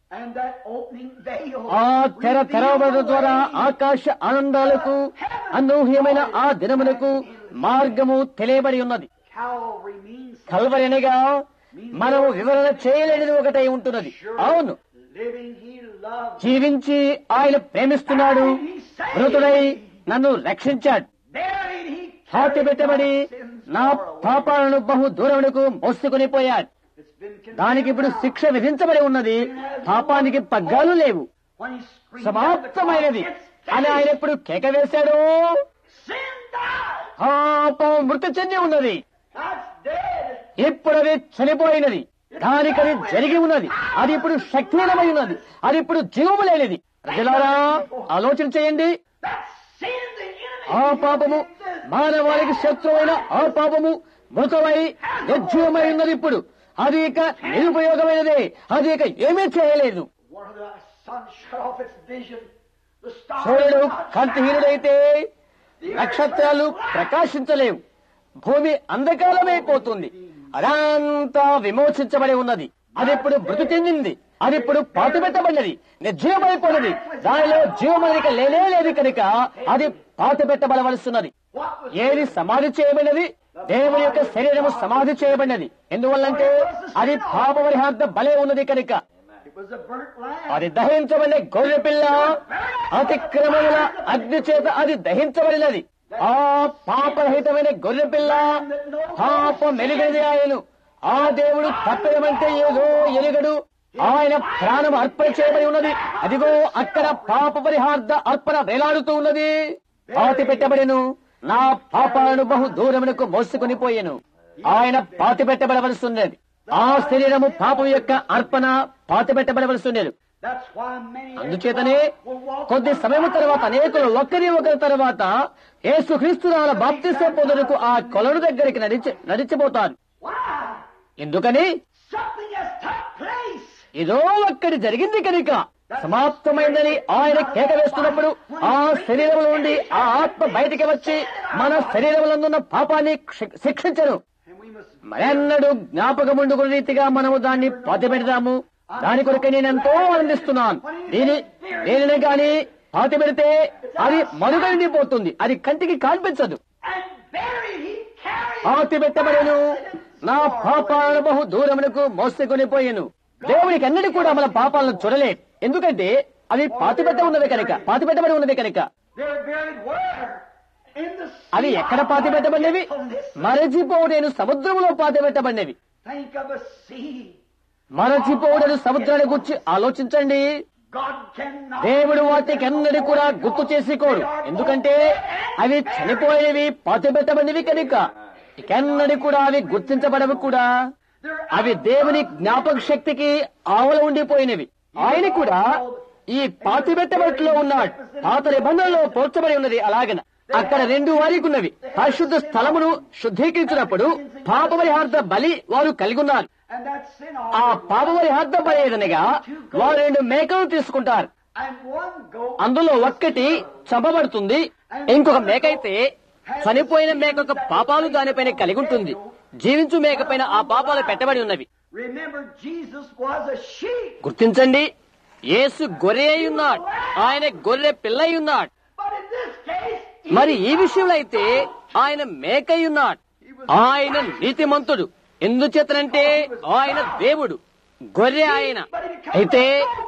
And that opening veil ఆ తెర తెరవబడడం ద్వారా ఆకాశ ఆనందాలకు అనూహ్యమైన ఆ దినములకు మార్గము తెలియబడి ఉన్నది Calvary means కల్వరి అనగా మనము వివరణ చేయలేనిది ఒకటై ఉంటున్నది అవును living he loved. జీవించి ఆయన ప్రేమిస్తున్నాడు మృతుడై నన్ను రక్షించాడు Buried he పాతి carried పెట్టబడి my sins నా far away. పాపాలను బహు దూరమునకు మోసుకుని పోయాడు It's been condemned దానికి ఇప్పుడు now. శిక్ష విధించబడి ఉన్నది పాపానికి పగ్గాలు లేవు When he screamed out the సమాప్తమైనది cross, "It's అని ఆయన finished." ఎప్పుడు కేక వేశాడు Sin died. పాపం మృతి చెంది ఉన్నది That's dead. ఇప్పుడు అది చనిపోయినది దానికి అది జరిగి ఉన్నది అది ఇప్పుడు శక్తిహీనమై ఉన్నది అది ఇప్పుడు జీవము లేనిది ప్రజలారా ఆలోచన చేయండి That's sin, the enemy. ఆ పాపము మానవాళికి శత్రువైన ఆ పాపము మృతమై నిర్జీవమై ఉన్నది ఇప్పుడు అది ఇక నిరుపయోగమైనదే అది ఇక ఏమీ చేయలేదు One of the sun shut off its vision. The stars సూర్యుడు not shine. కాంతిహీనుడైతే నక్షత్రాలు ప్రకాశించలేవు భూమి అంధకారమైపోతుంది అదంతా విమోచించబడి ఉన్నది అది ఇప్పుడు మృతి చెందింది అది ఇప్పుడు పాటు పెట్టబడినది నిర్జీవమైపోయినది దానిలో జీవమనిక లేనే లేదు కనుక అది పాటు పెట్టబడవలసినది What was ఏది సమాధి చేయబడినది దేవుని యొక్క శరీరము సమాధి చేయబడినది ఎందువల్లంటే అది పాప పరిహార్థ బలే ఉన్నది కనుక It was a burnt lamb. అది దహించబడిన గొర్రె పిల్ల అతిక్రమముల అగ్ని చేత అది దహించబడినది ఆ పాపరహితమైన గొర్రె పిల్ల పాప మెరుగైనది ఆయను ఆ దేవుడు తప్పదమంటే ఏదో ఎరుగడు ఆయన ప్రాణం అర్పణ చేయబడి ఉన్నది అదిగో అక్కడ పాప పరిహార్థ అర్పణ వేలాడుతూ ఉన్నది పాతి పెట్టబడిను నా పాపాలను బహు దూరమునకు మోసుకొని పోయెను ఆయన పాతి పెట్టబడవలసి ఉన్నది ఆ శరీరము పాపం యొక్క అర్పణ పాతి పెట్టబడవలసి ఉన్నది That's why many అందుచేతనే will walk కొద్ది సమయం తర్వాత అనేకులు ఒకరి ఒకరి తర్వాత యేసుక్రీస్తు నాల బాప్తిస్మ పొందుటకు ఆ కొలను దగ్గరికి నడిచి నడిచిపోతారు Why? ఎందుకని Something has took place. ఏదో ఒక్కటి జరిగింది కనుక సమాప్తమైందని ఆయన కేక వేస్తున్నప్పుడు ఆ శరీరంలో నుండి ఆ ఆత్మ బయటికి వచ్చి మన శరీరంలో ఉన్న పాపాన్ని శి- శిక్షించను And we must మరెన్నడూ జ్ఞాపకముండుకున్న రీతిగా మనము దాన్ని పాతి పెడదాము దాని కొరకే నేను ఎంతో ఆనందిస్తున్నాను దీని దేనిని గాని పాతి పెడితే అది మరుగైపోతుంది అది కంటికి కనిపించదు and buried he carried పాతి పెట్టబడేను నా పాపాలను బహు దూరమునకు మోసుకొని పోయాను దేవునికి అన్నిటి కూడా మన పాపాలను చూడలే ఎందుకంటే అవి పాతి పెట్ట ఉన్నది కనుక పాతి పెట్టబడి ఉన్నది కనుక They're buried where? In the sea. అవి ఎక్కడ పాతి పెట్టబడినవి మరచిపోడేను సముద్రములో పాతి పెట్టబడినవి Think of a sea. మరచిపోడేను సముద్రాన్ని గురించి ఆలోచించండి God cannot. దేవుడు వాటికి అన్నది కూడా గుర్తు చేసుకోడు ఎందుకంటే అవి చనిపోయినవి పాతి పెట్టబడినవి కనుక ఇకెన్నడి కూడా అవి గుర్తించబడవు కూడా They're అవి దేవుని జ్ఞాపక శక్తికి ఆవల ఉండిపోయినవి ఆయన కూడా ఈ పాతి పెట్టబట్లో ఉన్నాడు పాత నిబంధనలో పోల్చబడి ఉన్నది అలాగన అక్కడ రెండు వారికి ఉన్నవి పరిశుద్ధ స్థలమును శుద్ధీకరించినప్పుడు పాప పరిహార్థ బలి వారు కలిగి ఉన్నారు And that sin ఆ offering. పాప పరిహార్థ బలి ఏదనగా వారు రెండు మేకలు తీసుకుంటారు And one goat. అందులో ఒక్కటి చంపబడుతుంది ఇంకొక మేక అయితే చనిపోయిన మేక యొక్క పాపాలు దానిపైన కలిగి ఉంటుంది జీవించు మేక పైన ఆ పాపాలు పెట్టబడి ఉన్నవి Remember, Jesus was a sheep. గుర్తించండి యేసు గొర్రె అయి ఉన్నాడు ఆయన గొర్రె పిల్ల అయి ఉన్నాడు But in this case, మరి ఈ విషయంలో అయితే ఆయన మేక అయి ఉన్నాడు ఆయన నీతిమంతుడు ఎందుచేతనంటే ఆయన దేవుడు గొర్రె ఆయన అయితే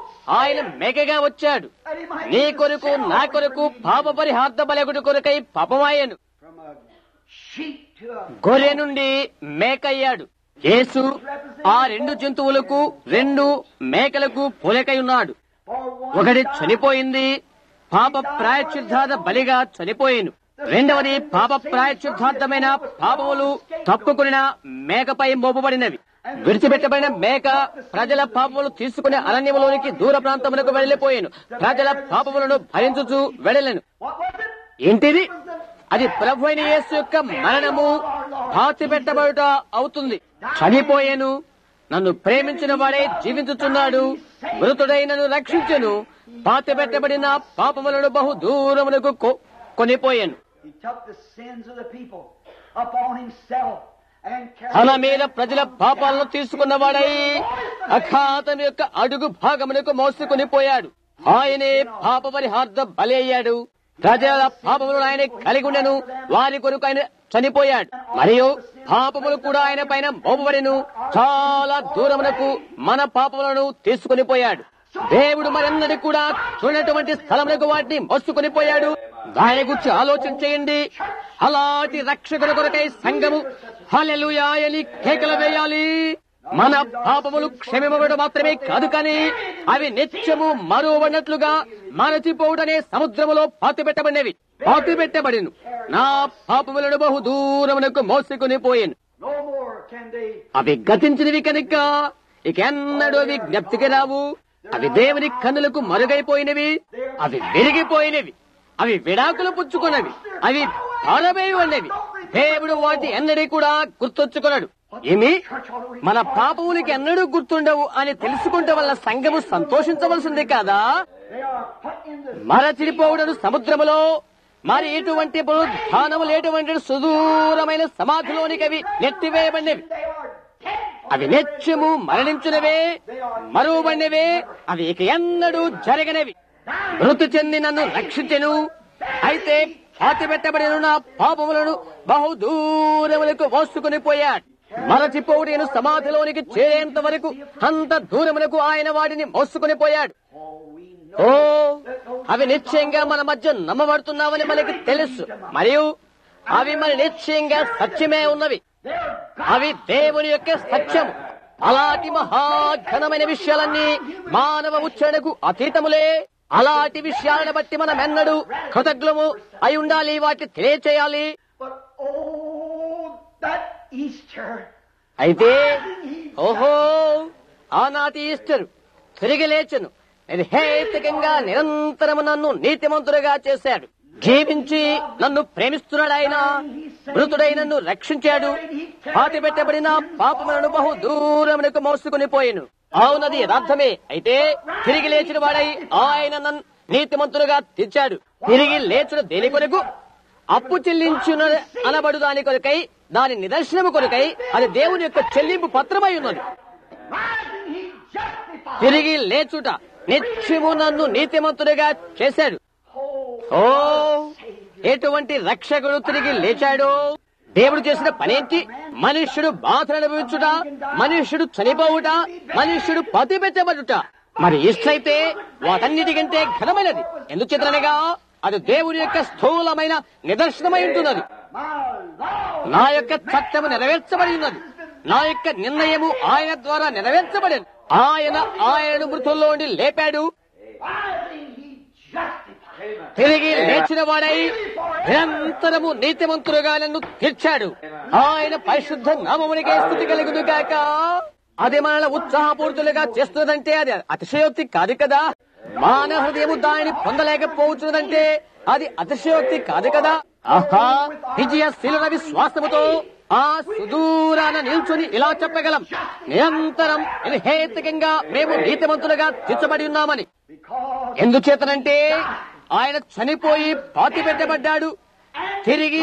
ఆయన మేకగా వచ్చాడు that he might నీ కొరకు నా కొరకు పాప పరిహార్థ బలగుడి కొరకై పాపమాయను from a sheep to a గొర్రె నుండి మేక అయ్యాడు యేసు ఆ రెండు జంతువులకు రెండు మేకలకు పోలికై ఉన్నాడు for one ఒకటి died. చనిపోయింది పాప ప్రాయశ్చిత్తార్థ బలిగా చనిపోయేను రెండవది పాప ప్రాయశ్చిత్తార్థమైన పాపములు తప్పుకుని మేకపై మోపబడినవి విడిచిపెట్టబడిన మేక ప్రజల పాపములు తీసుకుని అరణ్యములోనికి దూర ప్రాంతములకు వెళ్లిపోయాను ప్రజల పాపములను భరించుచు వెడలేను What was it? ఏంటిది అది ప్రభు అయిన యేసు యొక్క మరణము పాతి పెట్టబడుట అవుతుంది చనిపోయాను నన్ను ప్రేమించిన వాడే జీవించుచున్నాడు మృతుడై నన్ను రక్షించను పాతి పెట్టబడిన పాపములను బహు దూరమునకు కొ- కొనిపోయాను He took the sins of the people upon himself and carried తన మీద ప్రజల పాపాలను తీసుకున్నవాడై అఖాతను యొక్క అడుగు భాగమునకు మోసుకుని పోయాడు ఆయనే పాప పరిహార్థ బలి అయ్యాడు ప్రజల పాపములను ఆయన కలిగి ఉండెను వారి కొరకు ఆయన చనిపోయాడు మరియు పాపములు కూడా ఆయన పైన మోపబడిను చాలా దూరమునకు మన పాపములను తీసుకుని పోయాడు దేవుడు మరెన్నడి కూడా చూడనటువంటి స్థలములకు వాటిని మోసుకొని పోయాడు దాని గురించి ఆలోచన చేయండి అలాంటి రక్షకుల కొరకై సంఘము హల్లెలూయా అని కేకలు వేయాలి మన పాపములు క్షమింపబడడం మాత్రమే కాదు కానీ అవి నిత్యము మరువబడినట్లుగా మరచిపోవుటనే సముద్రములో పాతి పెట్టబడినవి పాతి పెట్టబడిను నా పాపములను బహు దూరమునకు మోసుకుని పోయాను No more can they అవి గతించినవి కనుక ఇక ఎన్నడూ అవి జ్ఞప్తికి రావు అవి దేవుని కన్నులకు మరుగైపోయినవి అవి విరిగిపోయినవి అవి విడాకులు పుచ్చుకున్నవి అవి పారవేయి ఉన్నవి దేవుడు వాటి ఎన్నడీ కూడా గుర్తొచ్చుకున్నాడు ఏమి మన పాపములకి ఎన్నడూ గుర్తుండవు అని తెలుసుకుంటే వల్ల సంఘము సంతోషించవలసింది కాదా they are put in the మరచిపోవుడను సముద్రములో మరి ఎటువంటి పునరుద్ధానములు ఎటువంటి సుదూరమైన సమాధిలోనికి అవి నెట్టివేయబడినవి they are dead. అవి నిత్యము మరణించినవే మరువబడినవే అవి ఇక ఎన్నడూ జరగనవి మృతి చెంది నన్ను రక్షించెను అయితే పాతి పెట్టబడిన నా పాపములను బహు దూరములకు మోసుకుని పోయాడు మరచిపోవుడేను సమాధిలోనికి చేరేంత వరకు అంత దూరములకు ఆయన వాటిని మోసుకుని పోయాడు Oh, we know. ఓ అవి నిశ్చయంగా మన మధ్య నమ్మబడుతున్నామని మనకి తెలుసు మరియు అవి మన నిశ్చయంగా సత్యమే ఉన్నవి They are అవి దేవుని యొక్క సత్యము అలాంటి మహాఘనమైన విషయాలన్నీ మానవ ఉచ్చరణకు అతీతములే అలాంటి విషయాలను బట్టి మనం ఎన్నడూ కృతజ్ఞము అయి ఉండాలి వాటిని తెలియచేయాలి But oh, that Easter. అయితే ఓహో ఆనాటి ఈస్టర్ తిరిగి లేచను నిర్హేతుకంగా నిరంతరము నన్ను నీతిమంతుడుగా చేశాడు జీవించి నన్ను ప్రేమిస్తున్నాడు ఆయన మృతుడై నన్ను రక్షించాడు పాతి పెట్టబడిన పాపములను బహు దూరమునకు మోసుకుని పోయిను అవునది యథార్థమే అయితే తిరిగి లేచిన వాడై ఆయన నన్ను నీతిమంతులుగా తెచ్చాడు తిరిగి లేచిన దేని కొరకు అప్పు చెల్లించున అనబడు దాని కొరకై దాని నిదర్శనము కొరకై అది దేవుని యొక్క చెల్లింపు పత్రమై ఉన్నది Rising, he justified. తిరిగి లేచుట నిత్యము నన్ను నీతిమంతుడిగా చేశాడు Oh, ఓ ఎటువంటి రక్షకుడు తిరిగి లేచాడు దేవుడు చేసిన పనేంటి మనుష్యుడు బాధను అనుభవించుట మనుష్యుడు చనిపోవుట మనుష్యుడు పతిపెట్టబడుట మరి ఇష్టైతే వాటన్నిటికంటే ఘనమైనది ఎందుచేతనగా అది దేవుని యొక్క స్థూలమైన నిదర్శనమై ఉంటున్నది my Lord. నా యొక్క చట్టము నెరవేర్చబడి ఉన్నది నా యొక్క నిర్ణయము ఆయన ద్వారా నెరవేర్చబడింది ఆయన ఆయనను మృతుల్లోండి లేపాడు Rising, he justified. తిరిగి లేచిన వాడై నిరంతరము నీతిమంతులుగా నన్ను తీర్చాడు ఆయన పరిశుద్ధ నామమునికే స్థుతి కలుగును కాక అది మనల్ని ఉత్సాహపూర్తులుగా చేస్తున్నదంటే అది అతిశయోక్తి కాదు కదా మానవ హృదయము దానిని పొందలేకపోతున్నదంటే అది అతిశయోక్తి కాదు కదా ఆహా విజయశీల విశ్వాసముతో ఆ సుదూరాన నిల్చుని ఇలా చెప్పగలం నిరంతరం నిర్హేతుకంగా మేము నీతిమంతులుగా తీర్చబడి ఉన్నామని Because ఎందుచేతనంటే ఆయన చనిపోయి పాతి పెట్టబడ్డాడు తిరిగి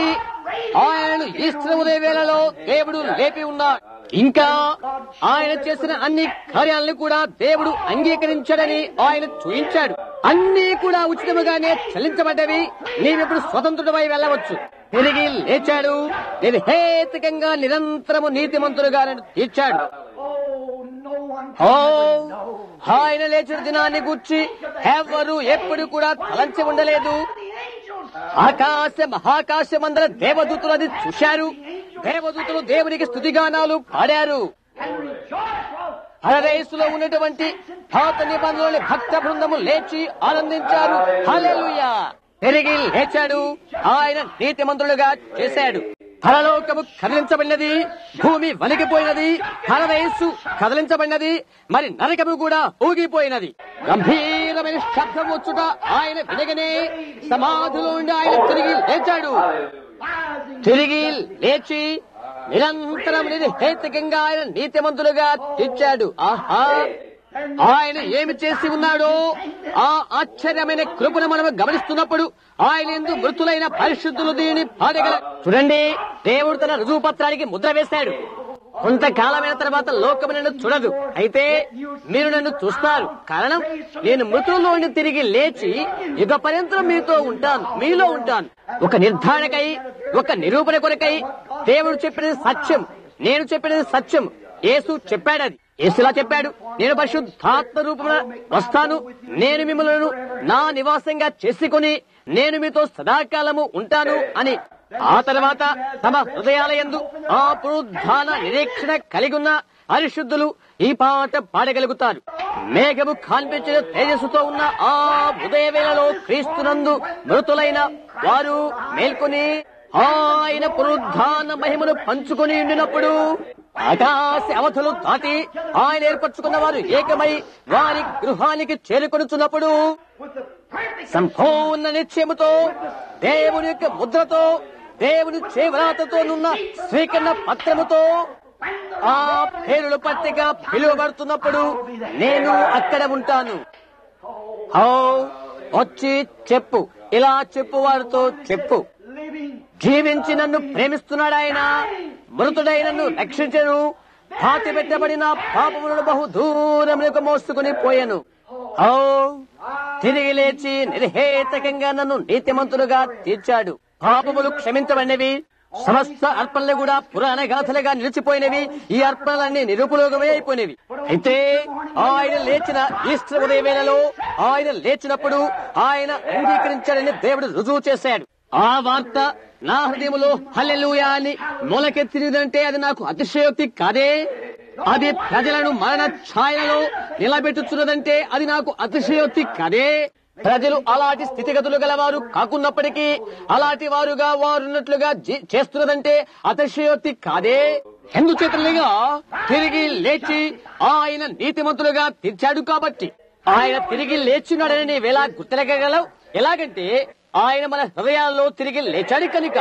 ఆయనను ఈస్టర్ ఉదయ వేళలో దేవుడు లేపి ఉన్నాడు ఇంకా ఆయన చేసిన అన్ని కార్యాలను కూడా దేవుడు అంగీకరించాడని ఆయన చూయించాడు అన్ని కూడా ఉచితముగానే చెల్లించబడ్డవి నీవిప్పుడు స్వతంత్రుడమై వెళ్ళవచ్చు తిరిగి లేచాడు నిర్హేతుకంగా నిరంతరము నీతిమంతుడుగా నన్ను తీర్చాడు Oh, no one oh can ever know. ఆయన లేచిన దినాన్ని గుర్చి ఎవరు ఎప్పుడు కూడా తలంచి ఉండలేదు The angels ఆకాశ మహాకాశమందర దేవదూతులు అది చూశారు దేవదూతులు దేవునికి స్థుతిగానాలు పాడారు and rejoice while పరదేశులో ఉన్నటువంటి పాత నిబంధనలోని భక్త బృందము లేచి ఆనందించారు హల్లెలూయా తిరిగి లేచాడు ఆయన నీతిమంతులుగా చేశాడు పరలోకము కదిలించబడినది భూమి వణికిపోయినది పరదేశు కదిలించబడినది మరి నరకము కూడా ఊగిపోయినది గంభీరమైన శబ్దం వచ్చుట ఆయన వినగనే సమాధిలో ఉండి ఆయన తిరిగి లేచాడు rising తిరిగి లేచి నిరంతరం నిర్హేతుకంగా ఆయన నీతిమంతులుగా తెచ్చాడు ఆహా ఆయన ఏమి చేసి ఉన్నాడో ఆ ఆశ్చర్యమైన కృపను మనం గమనిస్తున్నప్పుడు ఆయన ఎందు మృతులైన పరిశుద్ధులు దీనిని పాడగల చూడండి దేవుడు తన రుజువు పత్రానికి ముద్ర వేశాడు కొంతకాలమైన తర్వాత లోకము నన్ను చూడదు అయితే మీరు నన్ను చూస్తారు కారణం నేను మృతుల్లోని తిరిగి లేచి యుగ పర్యంతం మీతో ఉంటాను మీలో ఉంటాను ఒక నిర్ధారణకై ఒక నిరూపణ కొరకై దేవుడు చెప్పినది సత్యం నేను చెప్పినది సత్యం యేసు చెప్పాడది యేసులా చెప్పాడు నేను పరిశుద్ధాత్మ రూపమున వస్తాను నేను మిమ్మల్ని నా నివాసంగా చేసుకొని నేను మీతో సదాకాలము ఉంటాను అని ఆ తర్వాత తమ హృదయాలయందు ఆ పునరుద్ధాన నిరీక్షణ కలిగి ఉన్న పరిశుద్ధులు ఈ పాట పాడగలుగుతారు మేఘము కాన్పించిన తేజస్సుతో ఉన్న ఆ ఉదయ వేళలో క్రీస్తునందు మృతులైన వారు మేల్కొని ఆయన పునరుద్ధాన మహిమను పంచుకొని ఉండినప్పుడు ఆకాశ అవధులు దాటి ఆయన ఏర్పరచుకున్న వారు ఏకమై వారి గృహానికి చేరుకొనుచున్నప్పుడు సంపూర్ణ నిశ్చయముతో దేవుని యొక్క ముద్రతో దేవుని చేవరాతతోనున్న స్వీకరణ పత్రముతో ఆ పేరుల పట్టిక పిలువబడుతున్నప్పుడు నేను అక్కడ ఉంటాను హో వచ్చి చెప్పు ఇలా చెప్పు వారితో చెప్పు జీవించి నన్ను ప్రేమిస్తున్నాడు ఆయన మృతుడై నన్ను రక్షించను పాతి పెట్టబడిన పాపములను బహు దూరములకు మోసుకుని పోయాను ఓ తిరిగి లేచి నిర్హేతకంగా నన్ను నీతిమంతులుగా తీర్చాడు పాపములు క్షమించబడినవి సమస్త అర్పణలు కూడా పురాణ గాథలుగా నిలిచిపోయినవి ఈ అర్పణలన్నీ నిరుపయోగమే అయిపోయినవి అయితే ఆయన లేచిన ఈస్టర్ ఉదయ వేళలో ఆయన లేచినప్పుడు ఆయన అంగీకరించాడని దేవుడు రుజువు చేశాడు ఆ వార్త నా హృదయంలో హల్లెలూయా అని మొలకెత్తినదంటే అది నాకు అతిశయోక్తి కాదే అది ప్రజలను మరణ ఛాయలో నిలబెట్టుచున్నదంటే అది నాకు అతిశయోక్తి కాదే ప్రజలు అలాంటి స్థితిగతులు గలవారు కాకున్నప్పటికీ అలాంటి వారుగా వారున్నట్లుగా జీ- చేస్తున్నదంటే అతిశయోక్తి కాదే ఎందుచేతలుగా తిరిగి లేచి ఆయన నీతిమంతులుగా తీర్చాడు కాబట్టి ఆయన తిరిగి లేచినాడని నీవెలా గుర్తెలగలవు ఎలాగంటే ఆయన మన హృదయాల్లో తిరిగి లేచాడు కనుక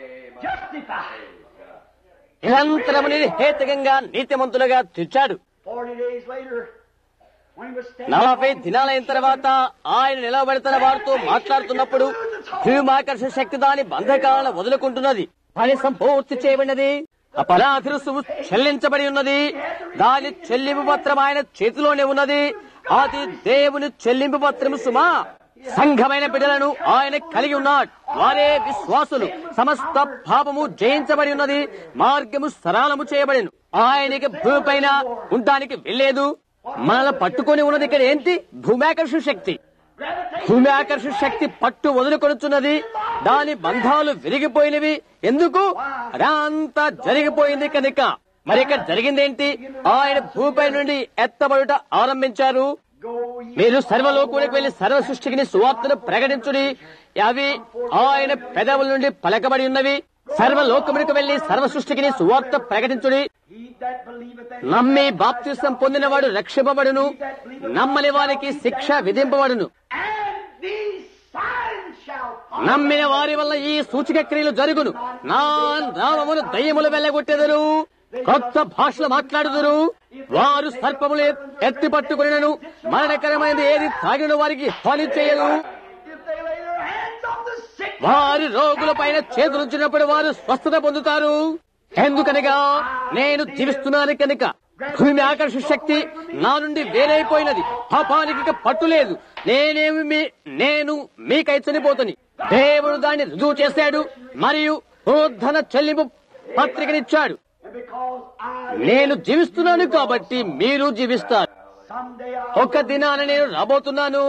నిరంతరము నిర్హేతకంగా నీతిమంతులుగా తీర్చాడు Forty days later, when he was standing నలభై దినాలైన తర్వాత ఆయన నిలబడుతున్న వారితో మాట్లాడుతున్నప్పుడు భూమాకర్షణ శక్తి దాని బంధకాలను వదులుకుంటున్నది పని సంపూర్తి చేయబడినది అపరాధ రుసుము చెల్లించబడి ఉన్నది దాని చెల్లింపు పత్రం ఆయన చేతిలోనే ఉన్నది అది దేవుని చెల్లింపు పత్రము సుమా సంఘమైన బిడ్డలను ఆయన కలిగి ఉన్నాడు వారే విశ్వాసులు సమస్త పాపము జయించబడి ఉన్నది మార్గము సరళము చేయబడిను ఆయనకి భూమిపైన ఉండడానికి వెళ్ళలేదు మనల్ని పట్టుకొని ఉన్నది ఇక్కడ ఏంటి భూమాకర్షణ శక్తి భూమి ఆకర్షణ శక్తి పట్టు వదులుకొనుచున్నది దాని బంధాలు విరిగిపోయినవి ఎందుకు అదంతా జరిగిపోయింది కనుక మరి ఇక్కడ జరిగిందేంటి ఆయన భూమిపై నుండి ఎత్తబడుట ఆరంభించారు go ye మీరు సర్వలోకునికి వెళ్లి సర్వ సృష్టికి సువార్తను ప్రకటించుడి అవి ఆయన పెదవుల నుండి పలకబడి ఉన్నవి సర్వలోకమునికి వెళ్లి సర్వ సృష్టికి సువార్త ప్రకటించుడి he that believeth that నమ్మి బాప్తిసం పొందినవాడు రక్షింపబడును నమ్మని వారికి శిక్ష విధింపబడును and these signs shall follow. నమ్మిన వారి వల్ల ఈ సూచిక క్రియలు జరుగును నా నామమును దయ్యములు వెళ్ళగొట్టెదరు కొత్త భాషలు మాట్లాడుదురు వారు సర్పములు ఎత్తి పట్టుకునినను మరణకరమైనది ఏది తాగిన వారికి హాని చేయదు If they lay their hands on the sick, వారి రోగుల పైన చేతులుంచినప్పుడు వారు స్వస్థత పొందుతారు ఎందుకనగా నేను జీవిస్తున్నాను కనుక భూమి ఆకర్షణ శక్తి నా నుండి వేరైపోయినది పాపానికి ఇక పట్టు లేదు నేనేమి మీ నేను మీకై చనిపోతుని దేవుడు దాన్ని రుజువు చేశాడు మరియు ధన చెల్లింపు పత్రికనిచ్చాడు and because I నేను జీవిస్తున్నాను కాబట్టి మీరు జీవిస్తారు someday I ఒక దినాన నేను రాబోతున్నాను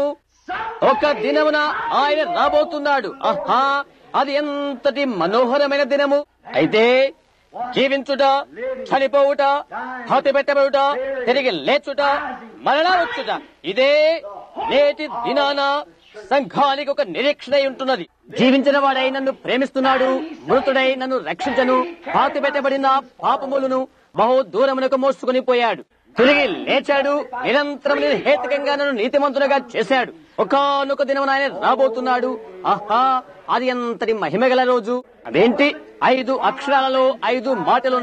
ఒక దినమున ఆయన రాబోతున్నాడు ఆహా అది ఎంతటి మనోహరమైన దినము అయితే జీవించుట చనిపోవుట హతి పెట్టబడుట తిరిగి లేచుట మరలా వచ్చుట ఇదే నేటి దినాన సంఘానికి ఒక నిరీక్షణ అయి ఉంటున్నది జీవించిన వాడై నన్ను ప్రేమిస్తున్నాడు మృతుడై నన్ను రక్షించను పాతి పెట్టబడిన పాపములను బహు దూరమునకు మోసుకుని పోయాడు తిరిగి లేచాడు నిరంతరం హేతుకంగా నన్ను నీతిమంతునిగా చేశాడు ఒకనొక దినం ఆయన రాబోతున్నాడు ఆహా అది ఎంతటి మహిమగల రోజు అదేంటి ఐదు అక్షరాలలో ఐదు మాటలున్నవి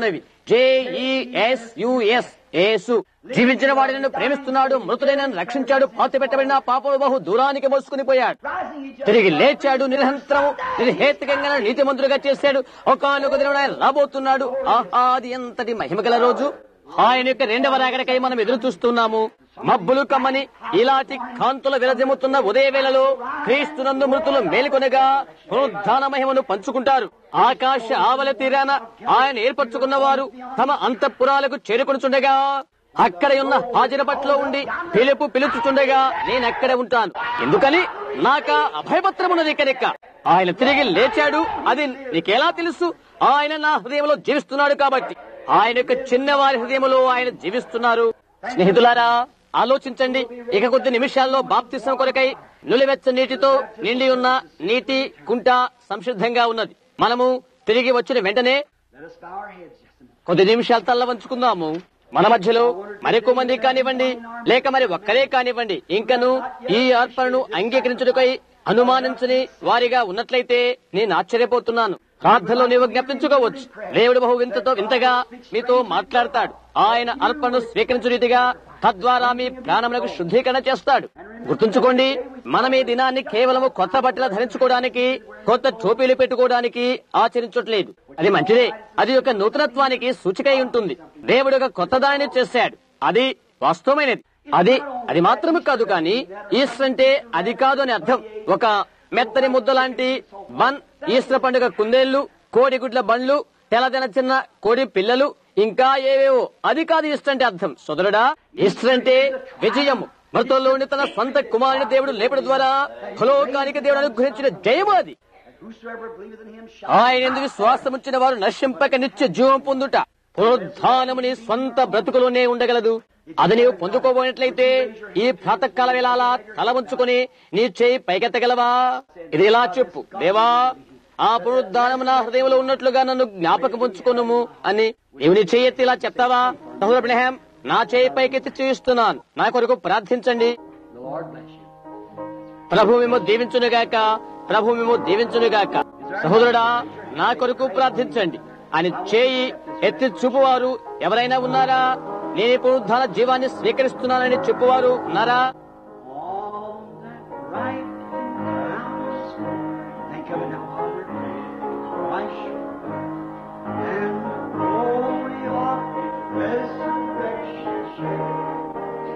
జేఈఎస్యుఎస్ యేసు జీవించిన వాడి నన్ను ప్రేమిస్తున్నాడు మృతుడైన నన్ను రక్షించాడు పాతి పెట్టబడిన పాపడు బహు దూరానికి మోసుకుని పోయాడు Rising each తిరిగి లేచాడు నిరహంతరం నిర్హేతుకంగా నీతిమంతులుగా చేశాడు ఒకనొక దినం ఆయన రాబోతున్నాడు ఆహా అది ఎంతటి మహిమగల రోజు ఆయన యొక్క రెండవ రాకడకై మనం ఎదురు చూస్తున్నాము మబ్బులు కమ్మని ఇలాంటి కాంతుల విరజిమ్ముతున్న ఉదయ వేళలో క్రీస్తునందు మృతులు మేలుకొనగా పునరుద్ధాన మహిమను పంచుకుంటారు ఆకాశ ఆవల తీరాన ఆయన ఏర్పరచుకున్న వారు తమ అంతఃపురాలకు చేరుకొనుచుండగా అక్కడ ఉన్న హాజరు పట్లో ఉండి పిలుపు పిలుచుచుండగా నేను అక్కడే ఉంటాను ఎందుకని నాక అభయపత్రమున్నది ఇక్కడెక్క ఆయన తిరిగి లేచాడు అది నీకెలా తెలుసు ఆయన నా హృదయంలో జీవిస్తున్నాడు కాబట్టి ఆయన యొక్క చిన్నవారి హృదయంలో ఆయన జీవిస్తున్నారు స్నేహితులారా ఆలోచించండి ఇక కొద్ది నిమిషాల్లో బాప్తిసం కొరకై నులివెచ్చ నీటితో నిండి ఉన్న నీటి కుంట సంసిద్ధంగా ఉన్నది మనము తిరిగి వచ్చిన వెంటనే Let us bow our heads just a minute. కొద్ది నిమిషాలు తల్ల వంచుకుందాము మన మధ్యలో మరెక్కువ మంది కానివ్వండి లేక మరి ఒక్కరే కానివ్వండి ఇంకను ఈ అర్పణను అంగీకరించుటకై అనుమానించని వారిగా ఉన్నట్లయితే నేను ఆశ్చర్యపోతున్నాను ప్రార్థనలో నీవు జ్ఞప్తించుకోవచ్చు దేవుడు బహు వింతతో వింతగా మీతో మాట్లాడతాడు ఆయన అర్పణను స్వీకరించు రీతిగా తద్వారా మీ ప్రాణములకు శుద్ధీకరణ చేస్తాడు గుర్తుంచుకోండి మనం ఈ దినాన్ని కేవలము కొత్త బట్టలు ధరించుకోవడానికి కొత్త టోపీలు పెట్టుకోవడానికి ఆచరించట్లేదు అది మంచిదే అది ఒక నూతనత్వానికి సూచికై ఉంటుంది దేవుడు ఒక కొత్త దానిని చేశాడు అది వాస్తవమైనది అది అది మాత్రమే కాదు కానీ ఈస్టర్ అంటే అది కాదు అని అర్థం ఒక మెత్తని ముద్ద లాంటి బన్ ఈస్టర్ పండుగ కుందేళ్లు కోడిగుడ్ల బండ్లు తెల్లదెన చిన్న కోడి పిల్లలు ఇంకా ఏవేవో అది కాదు ఈస్టర్ అంటే అర్థం సోదరుడా ఈస్టర్ అంటే విజయము మృతుల్లోని తన సొంత కుమారుని దేవుడు లేపడం ద్వారా భలోకానికి దేవుడు అనుగ్రహించిన జయము అది That whosoever believeth in him shall ఆయన ఎందు విశ్వాసం ఉంచిన వారు నశింపక నిత్య జీవం పొందుట పునరుద్ధానము నీ స్వంత బ్రతుకులోనే ఉండగలదు అది నీవు పొందుకోబోయినట్లయితే ఈ ప్రాతకాల వేళ తల ఉంచుకొని నీ చేయి పైకెత్తగలవా ఇది ఇలా చెప్పు దేవా ఆ పునరుద్ధానము నా హృదయంలో ఉన్నట్లుగా నన్ను జ్ఞాపకం ఉంచుకొనుము అని నీవు నీ చేయి ఎత్తి ఇలా చెప్తావా సహోదర అబ్రహాం నా చేయి పైకెత్తి చూయిస్తున్నాను నా కొరకు ప్రార్థించండి the Lord bless you. ప్రభు మేము దీవించునుగాక ప్రభు మేము దీవించునుగాక సహోదరుడా నా కొరకు ప్రార్థించండి అని చేయి ఎత్తి చూపువారు ఎవరైనా ఉన్నారా నేను ఇప్పుడు ధన జీవాన్ని స్వీకరిస్తున్నానని చెప్పువారు ఉన్నారా All that right house. Think of it now, Father. Christ and the glory of resurrection share.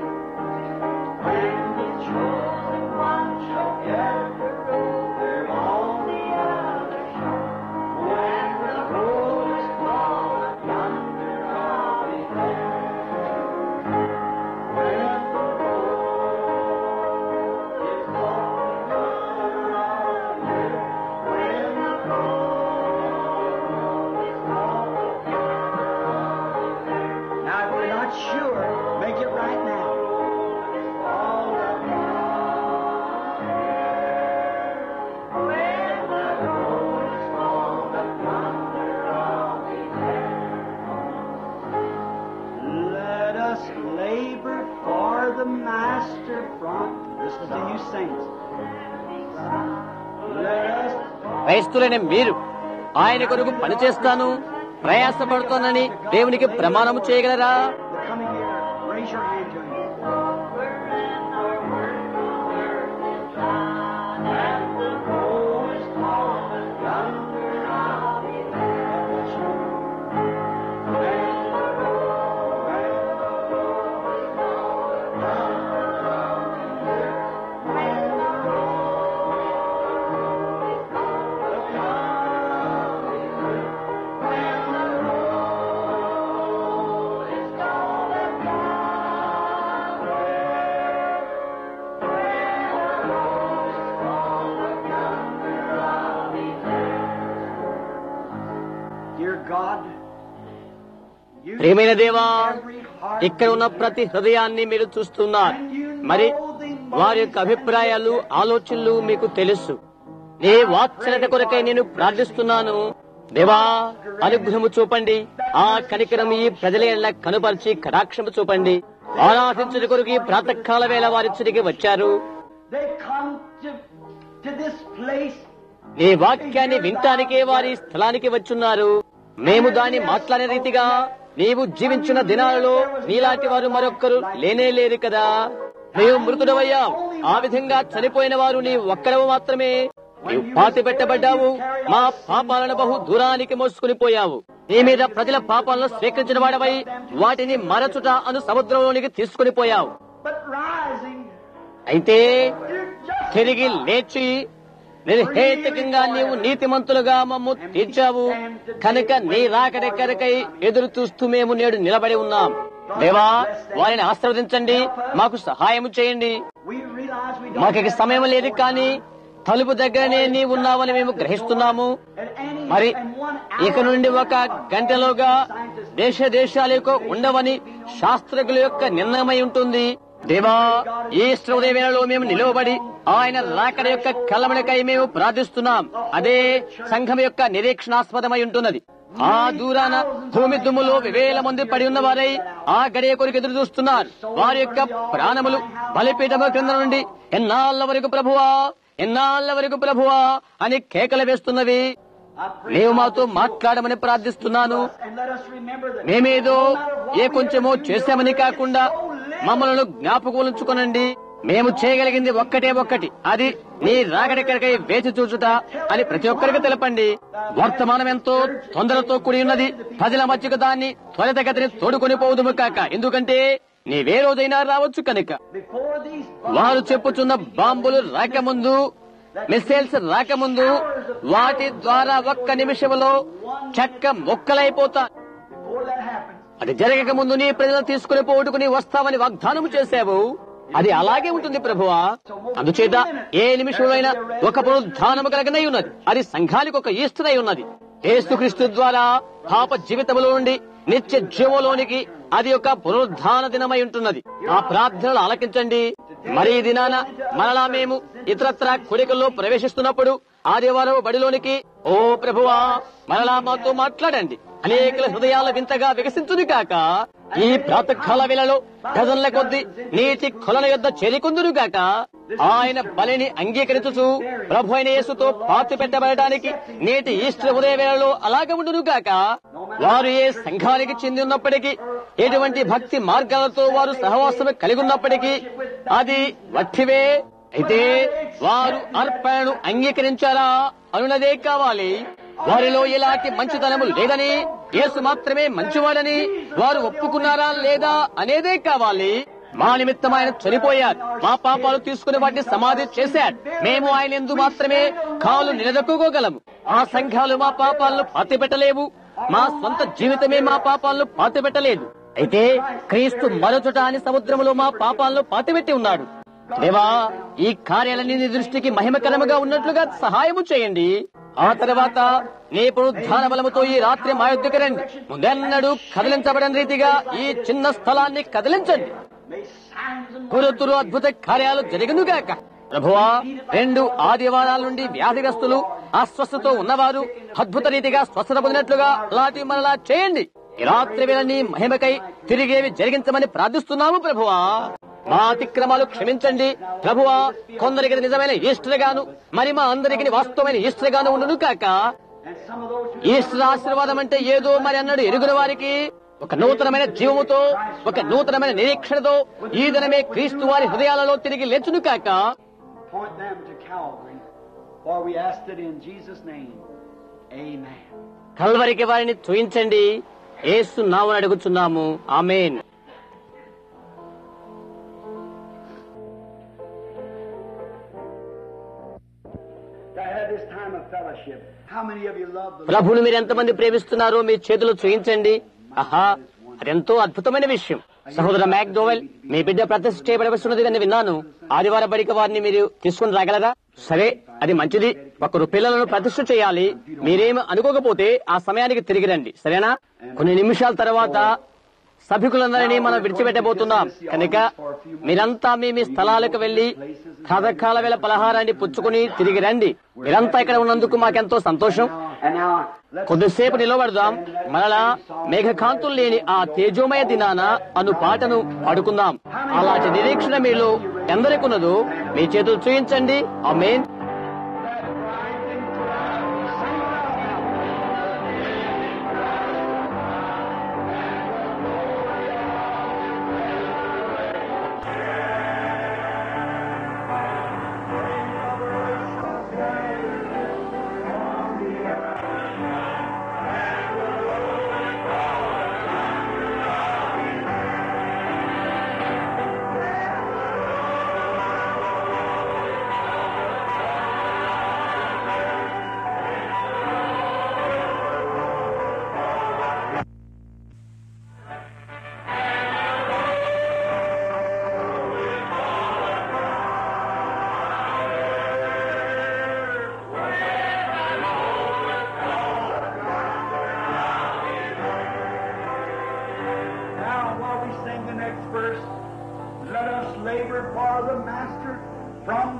When the chosen one shall gather over on the other shore. When the roll is called yonder I'll be there. When the now, if we're not sure, make it right now. Let us labor for the Master from. Listen to you saints. Let us క్రైస్తులైన మీరు ఆయన కొరకు పనిచేస్తాను ప్రయాసపడుతానని దేవునికి ప్రమాణము చేయగలరా They're coming here. Raise your hand to him. Dear God, you ప్రియమైన దేవా every heart ఇక్కడ ఉన్న ప్రతి హృదయాన్ని మీరు చూస్తున్నారు మరి వారి యొక్క అభిప్రాయాలు ఆలోచనలు మీకు తెలుసు నీ వాత్సల్యత కొరకై నేను ప్రార్థిస్తున్నాను దేవా అనుగ్రహము చూపండి ఆ కనికరం ఈ ప్రజల ఎల్ల కనుపరిచి కటాక్షము చూపండి ఆరాధించుడి కొరకు ఈ ప్రాతకాల వేళ వారి తిరిగి వచ్చారు they come to, to this place నీ వాక్యాన్ని వినటానికే వారి స్థలానికి వచ్చున్నారు మేము దాన్ని మాట్లాడే రీతిగా నీవు జీవించిన దినాలలో నీలాంటి వారు మరొక్కరు లేనే లేరు కదా నీవు మృతుడవయ్యావు ఆ విధంగా చనిపోయిన వారు నీ ఒక్కడవు మాత్రమే నీవు పాతి పెట్టబడ్డావు మా పాపాలను బహు దూరానికి మోసుకుని పోయావు నీ మీద ప్రజల పాపాలను స్వీకరించిన వాడవై వాటిని మరచుట అను సముద్రంలోనికి తీసుకుని పోయావు But rising, అయితే you just తిరిగి లేచి నిర్హేతుకంగా నీవు నీతిమంతులుగా మమ్ము తీర్చావు కనుక నీ రాకడెక్కడికై ఎదురు చూస్తూ మేము నేడు నిలబడి ఉన్నాం దేవా వారిని ఆశీర్వదించండి మాకు సహాయం చేయండి we realize we మాకు don't ఇక సమయం లేదు కానీ తలుపు దగ్గరనే నీ ఉన్నావని మేము గ్రహిస్తున్నాము at any మరి and one ఇక నుండి ఒక గంటలోగా దేశ దేశాలకు ఉండవని శాస్త్రజ్ఞుల యొక్క నిర్ణయమై ఉంటుంది దేవా ఈ ఉదయ వేళలో మేము నిలువబడి ఆయన రాకడ యొక్క కలమడికై మేము ప్రార్థిస్తున్నాం అదే సంఘం యొక్క నిరీక్షణాస్పదమై ఉంటున్నది ఆ దూరాన భూమి దుమ్ములో వివేల మంది పడి ఉన్న వారై ఆ గడియ కొరకు ఎదురు చూస్తున్నారు వారి యొక్క ప్రాణములు బలిపీఠము క్రింద నుండి ఎన్నాళ్ళ వరకు ప్రభువా ఎన్నాళ్ళ వరకు ప్రభువా అని కేకలు వేస్తున్నవి I pray నీవు మాతో మాట్లాడమని ప్రార్థిస్తున్నాను and let us remember that మేమేదో ఏ కొంచెమో చేశామని కాకుండా మమ్మల్ని జ్ఞాపకం ఉంచుకొనండి మేము చేయగలిగింది ఒక్కటే ఒక్కటి అది నీ రాకడిక్కడికై వేచి చూచుట అని ప్రతి ఒక్కరికి తెలపండి వర్తమానం ఎంతో తొందరతో కూడి ఉన్నది ప్రజల మధ్యకు దాన్ని త్వరితగతిని తోడుకొని పోదుము కాక ఎందుకంటే నీవే రోజైనా రావచ్చు కనుక before these వారు చెప్పుచున్న బాంబులు రాకముందు మిసైల్స్ రాకముందు వాటి ద్వారా ఒక్క నిమిషంలో చెక్క మొక్కలైపోతా before that happens, అది జరగక ముందు నీ ప్రజలు తీసుకుని పోటుకుని వస్తామని వాగ్దానం చేశావు అది అలాగే ఉంటుంది ప్రభువా అందుచేత ఏ నిమిషంలోనైనా ఒక పునరుద్ధానము కలగనై ఉన్నది అది సంఘానికి ఒక ఈస్టరై ఉన్నది యేసుక్రీస్తు ద్వారా పాప జీవితంలో నుండి నిత్య జీవంలోనికి అది ఒక పునరుద్ధాన దినమై ఉంటున్నది ఆ ప్రార్థనలు ఆలకించండి మరి ఈ దినాన మరలా మేము ఇతరత్ర కొడికల్లో ప్రవేశిస్తున్నప్పుడు ఆదివారం బడిలోనికి ఓ ప్రభువా మరలా మాతో మాట్లాడండి అనేకల హృదయాల వింతగా వికసించును కాక ఈ ప్రాతకాల వేళలో డజన్ల కొద్ది నీటి కొలల యొద్ద చేరికుందును కాక ఆయన బలిని అంగీకరించుచు ప్రభు అయిన యేసుతో పాతి పెట్టబడటానికి నేటి ఈస్టర్ ఉదయ వేళలో అలాగ ఉండును కాక వారు ఏ సంఘానికి చెంది ఉన్నప్పటికీ ఎటువంటి భక్తి మార్గాలతో వారు సహవాసం కలిగి ఉన్నప్పటికీ అది వట్టివే అయితే వారు అర్పణను అంగీకరించారా అనున్నదే కావాలి వారిలో ఎలాంటి మంచితనము లేదని యేసు మాత్రమే మంచివాడని వారు ఒప్పుకున్నారా లేదా అనేదే కావాలి మా నిమిత్తం ఆయన చనిపోయారు మా పాపాలు తీసుకుని వాటిని సమాధి చేశాడు మేము ఆయన ఎందు మాత్రమే కాలు నిలదొక్కుకోగలము ఆ సంఘాలు మా పాపాలను పాతి పెట్టలేవు మా సొంత జీవితమే మా పాపాలను పాతి పెట్టలేదు అయితే క్రీస్తు మరొచట అని సముద్రములో మా పాపాలను పాతిపెట్టి ఉన్నాడు దేవా ఈ కార్యాలన్నీ నీ దృష్టికి మహిమకరముగా ఉన్నట్లుగా సహాయము చేయండి ఆ తర్వాత నీ పునరుద్ధాన బలముతో ఈ రాత్రి మా యొద్దకు రండి ముందెన్నడూ కదిలించబడని రీతిగా ఈ చిన్న స్థలాన్ని కదిలించండి may signs and గురుతులు అద్భుత కార్యాలు జరుగునుగాక ప్రభువా రెండు ఆదివారాల నుండి వ్యాధిగ్రస్తులు అస్వస్థతో ఉన్నవారు అద్భుత రీతిగా స్వస్థత పొందినట్లుగా అలాంటి మనలా చేయండి ఈ రాత్రి వేళ నీ మహిమకై తిరిగేవి జరిగించమని ప్రార్థిస్తున్నాము ప్రభువా మా అతిక్రమాలు క్షమించండి ప్రభువా కొందరికి ఇది నిజమైన ఈస్టర్ గాను మరి మా అందరికి వాస్తవమైన ఈస్టర్ గాను ఉండును కాక and some of those who ఈశ్వర ఆశీర్వాదం అంటే ఏదో మరి అన్నాడు ఎరుగున వారికి ఒక నూతనమైన జీవముతో ఒక నూతనమైన నిరీక్షణతో ఈ దినమే క్రీస్తు వారి హృదయాలలో తిరిగి లేచును కాక point them to Calvary. For we asked it in Jesus' name. Amen. కల్వరికి వారిని చూయించండి ఏసు నామని అడుగుచున్నాము amen To have this time of fellowship. How many of you love the Lord? ప్రభుని మీరు ఎంతమంది ప్రేమిస్తున్నారో మీ చేతులు చూయించండి ఆహా అదెంతో అద్భుతమైన విషయం సహోదర మ్యాక్ డోవెల్ మీ బిడ్డ ప్రతిష్ఠ చేయబడవలసినది అని విన్నాను ఆదివారం బడికి వారిని మీరు తీసుకుని రాగలరా సరే అది మంచిది ఒకరు పిల్లలను ప్రతిష్ఠ చేయాలి మీరేమి అనుకోకపోతే ఆ సమయానికి తిరిగి రండి సరేనా కొన్ని నిమిషాల తర్వాత సభికులందరినీ మనం విడిచిపెట్టబోతున్నాం కనుక మీరంతా మీ మీ స్థలాలకు వెళ్లి కథకాల వేళ పలహారాన్ని పుచ్చుకుని తిరిగి రండి మీరంతా ఇక్కడ ఉన్నందుకు మాకెంతో సంతోషం And now, let's కొద్దిసేపు నిలబడదాం మరలా మేఘకాంతులు లేని ఆ తేజోమయ దినాన అను పాటను పాడుకుందాం అలాంటి నిరీక్షణ మీలో ఎందరికున్నదో మీ చేతులు చూయించండి ఆమేన్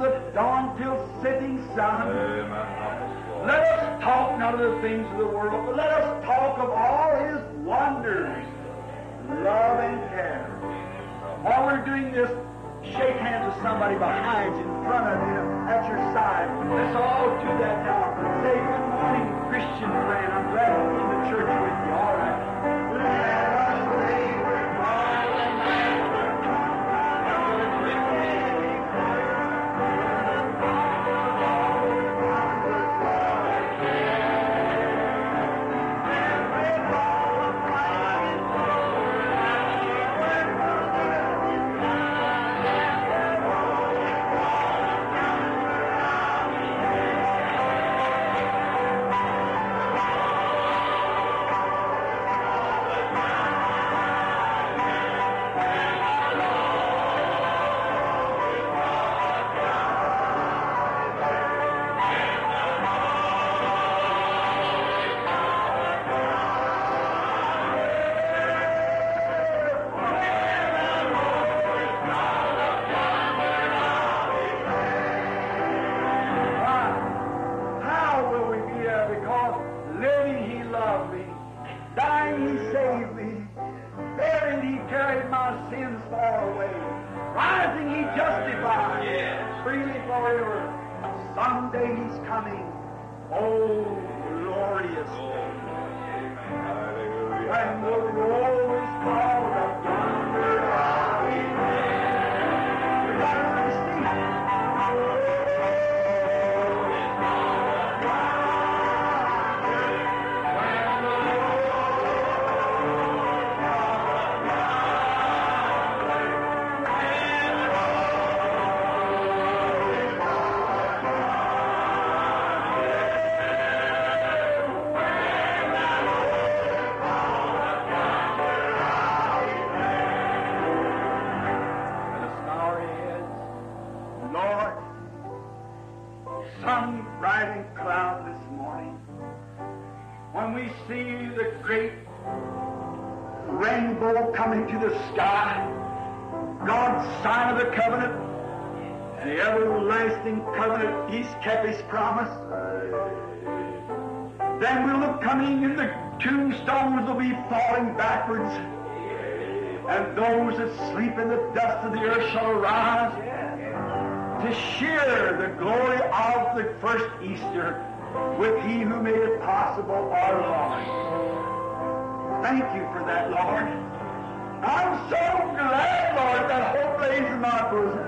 the dawn till setting sun. Let us talk not of the things of the world, but let us talk of all His wonders, love and care. While we're doing this, shake hands with somebody behind you, in front of you, at your side. Let's all do that now. Say, good morning, Christian friend. I'm glad to be in the church with you. All right. Let us labor while the master How will we be there? Because living He loved me, dying He saved me, buried He carried my sins far away, rising He justified, freely forever. Someday He's coming. Oh, glorious day. When the roll is called up yonder, I'll be there. We got to understand. Let us bow our heads. Lord, sun riding cloud this morning, when we see the great rainbow coming to the sky, God's sign of the covenant, and the everlasting covenant, He's kept His promise. Then we'll look coming and the tombstones will be falling backwards. And those that sleep in the dust of the earth shall arise to share the glory of the first Easter with He who made it possible, our Lord. Thank you for that, Lord. I'm so glad, Lord, that hope lays in my bosom.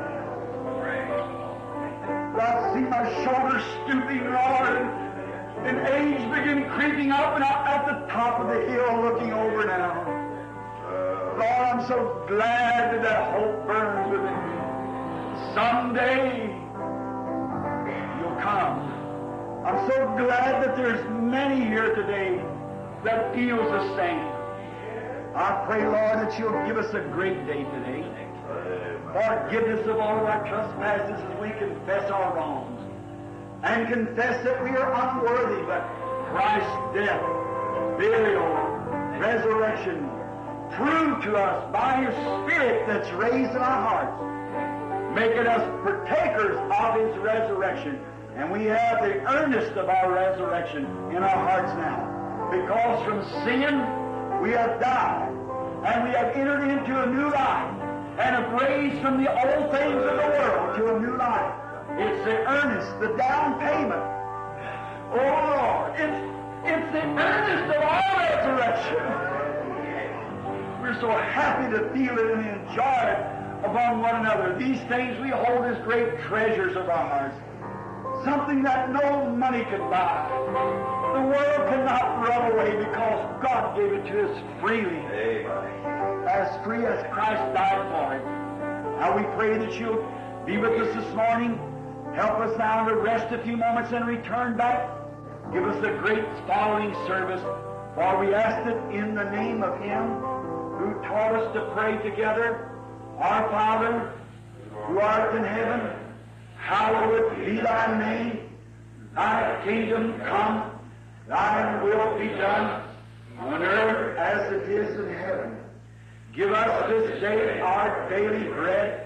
I see my shoulders stooping, Lord, and age begin creeping up and up at the top of the hill looking over now. Lord, I'm so glad that that hope burns within me. Someday you'll come. I'm so glad that there's many here today that feels the same. I pray, Lord, that you'll give us a great day today. Forgiveness of all of our trespasses as we confess our wrongs. And confess that we are unworthy, but Christ's death, burial, resurrection, prove to us by His Spirit that's raised in our hearts, making us partakers of His resurrection. And we have the earnest of our resurrection in our hearts now. Because from sin we have died, and we have entered into a new life, and have raised from the old things of the world to a new life. It's the earnest, the down payment. Oh Lord, it's, it's the earnest of our resurrection. We're so happy to feel it and enjoy it among one another. These things we hold as great treasures of our hearts. Something that no money could buy. The world cannot run away because God gave it to us freely. As free as Christ died for it. Now we pray that you'll be with us this morning. Help us now to rest a few moments and return back. Give us a great following service. For we ask it in the name of Him who taught us to pray together. Our Father, who art in heaven, hallowed be thy name. Thy kingdom come, thy will be done, on earth as it is in heaven. Give us this day our daily bread,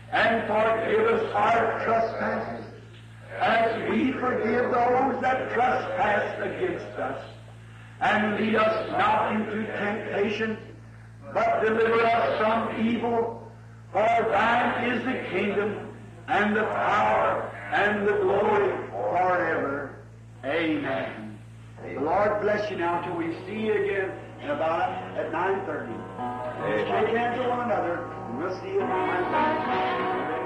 and forgive us our trespasses, as we forgive those that trespass against us. And lead us not into temptation, but deliver us from evil. For thine is the kingdom, and the power, and the glory forever. Amen. The Lord bless you now till we see you again in about at 9.30. Shake hands with one another, and we'll see you at 9.30.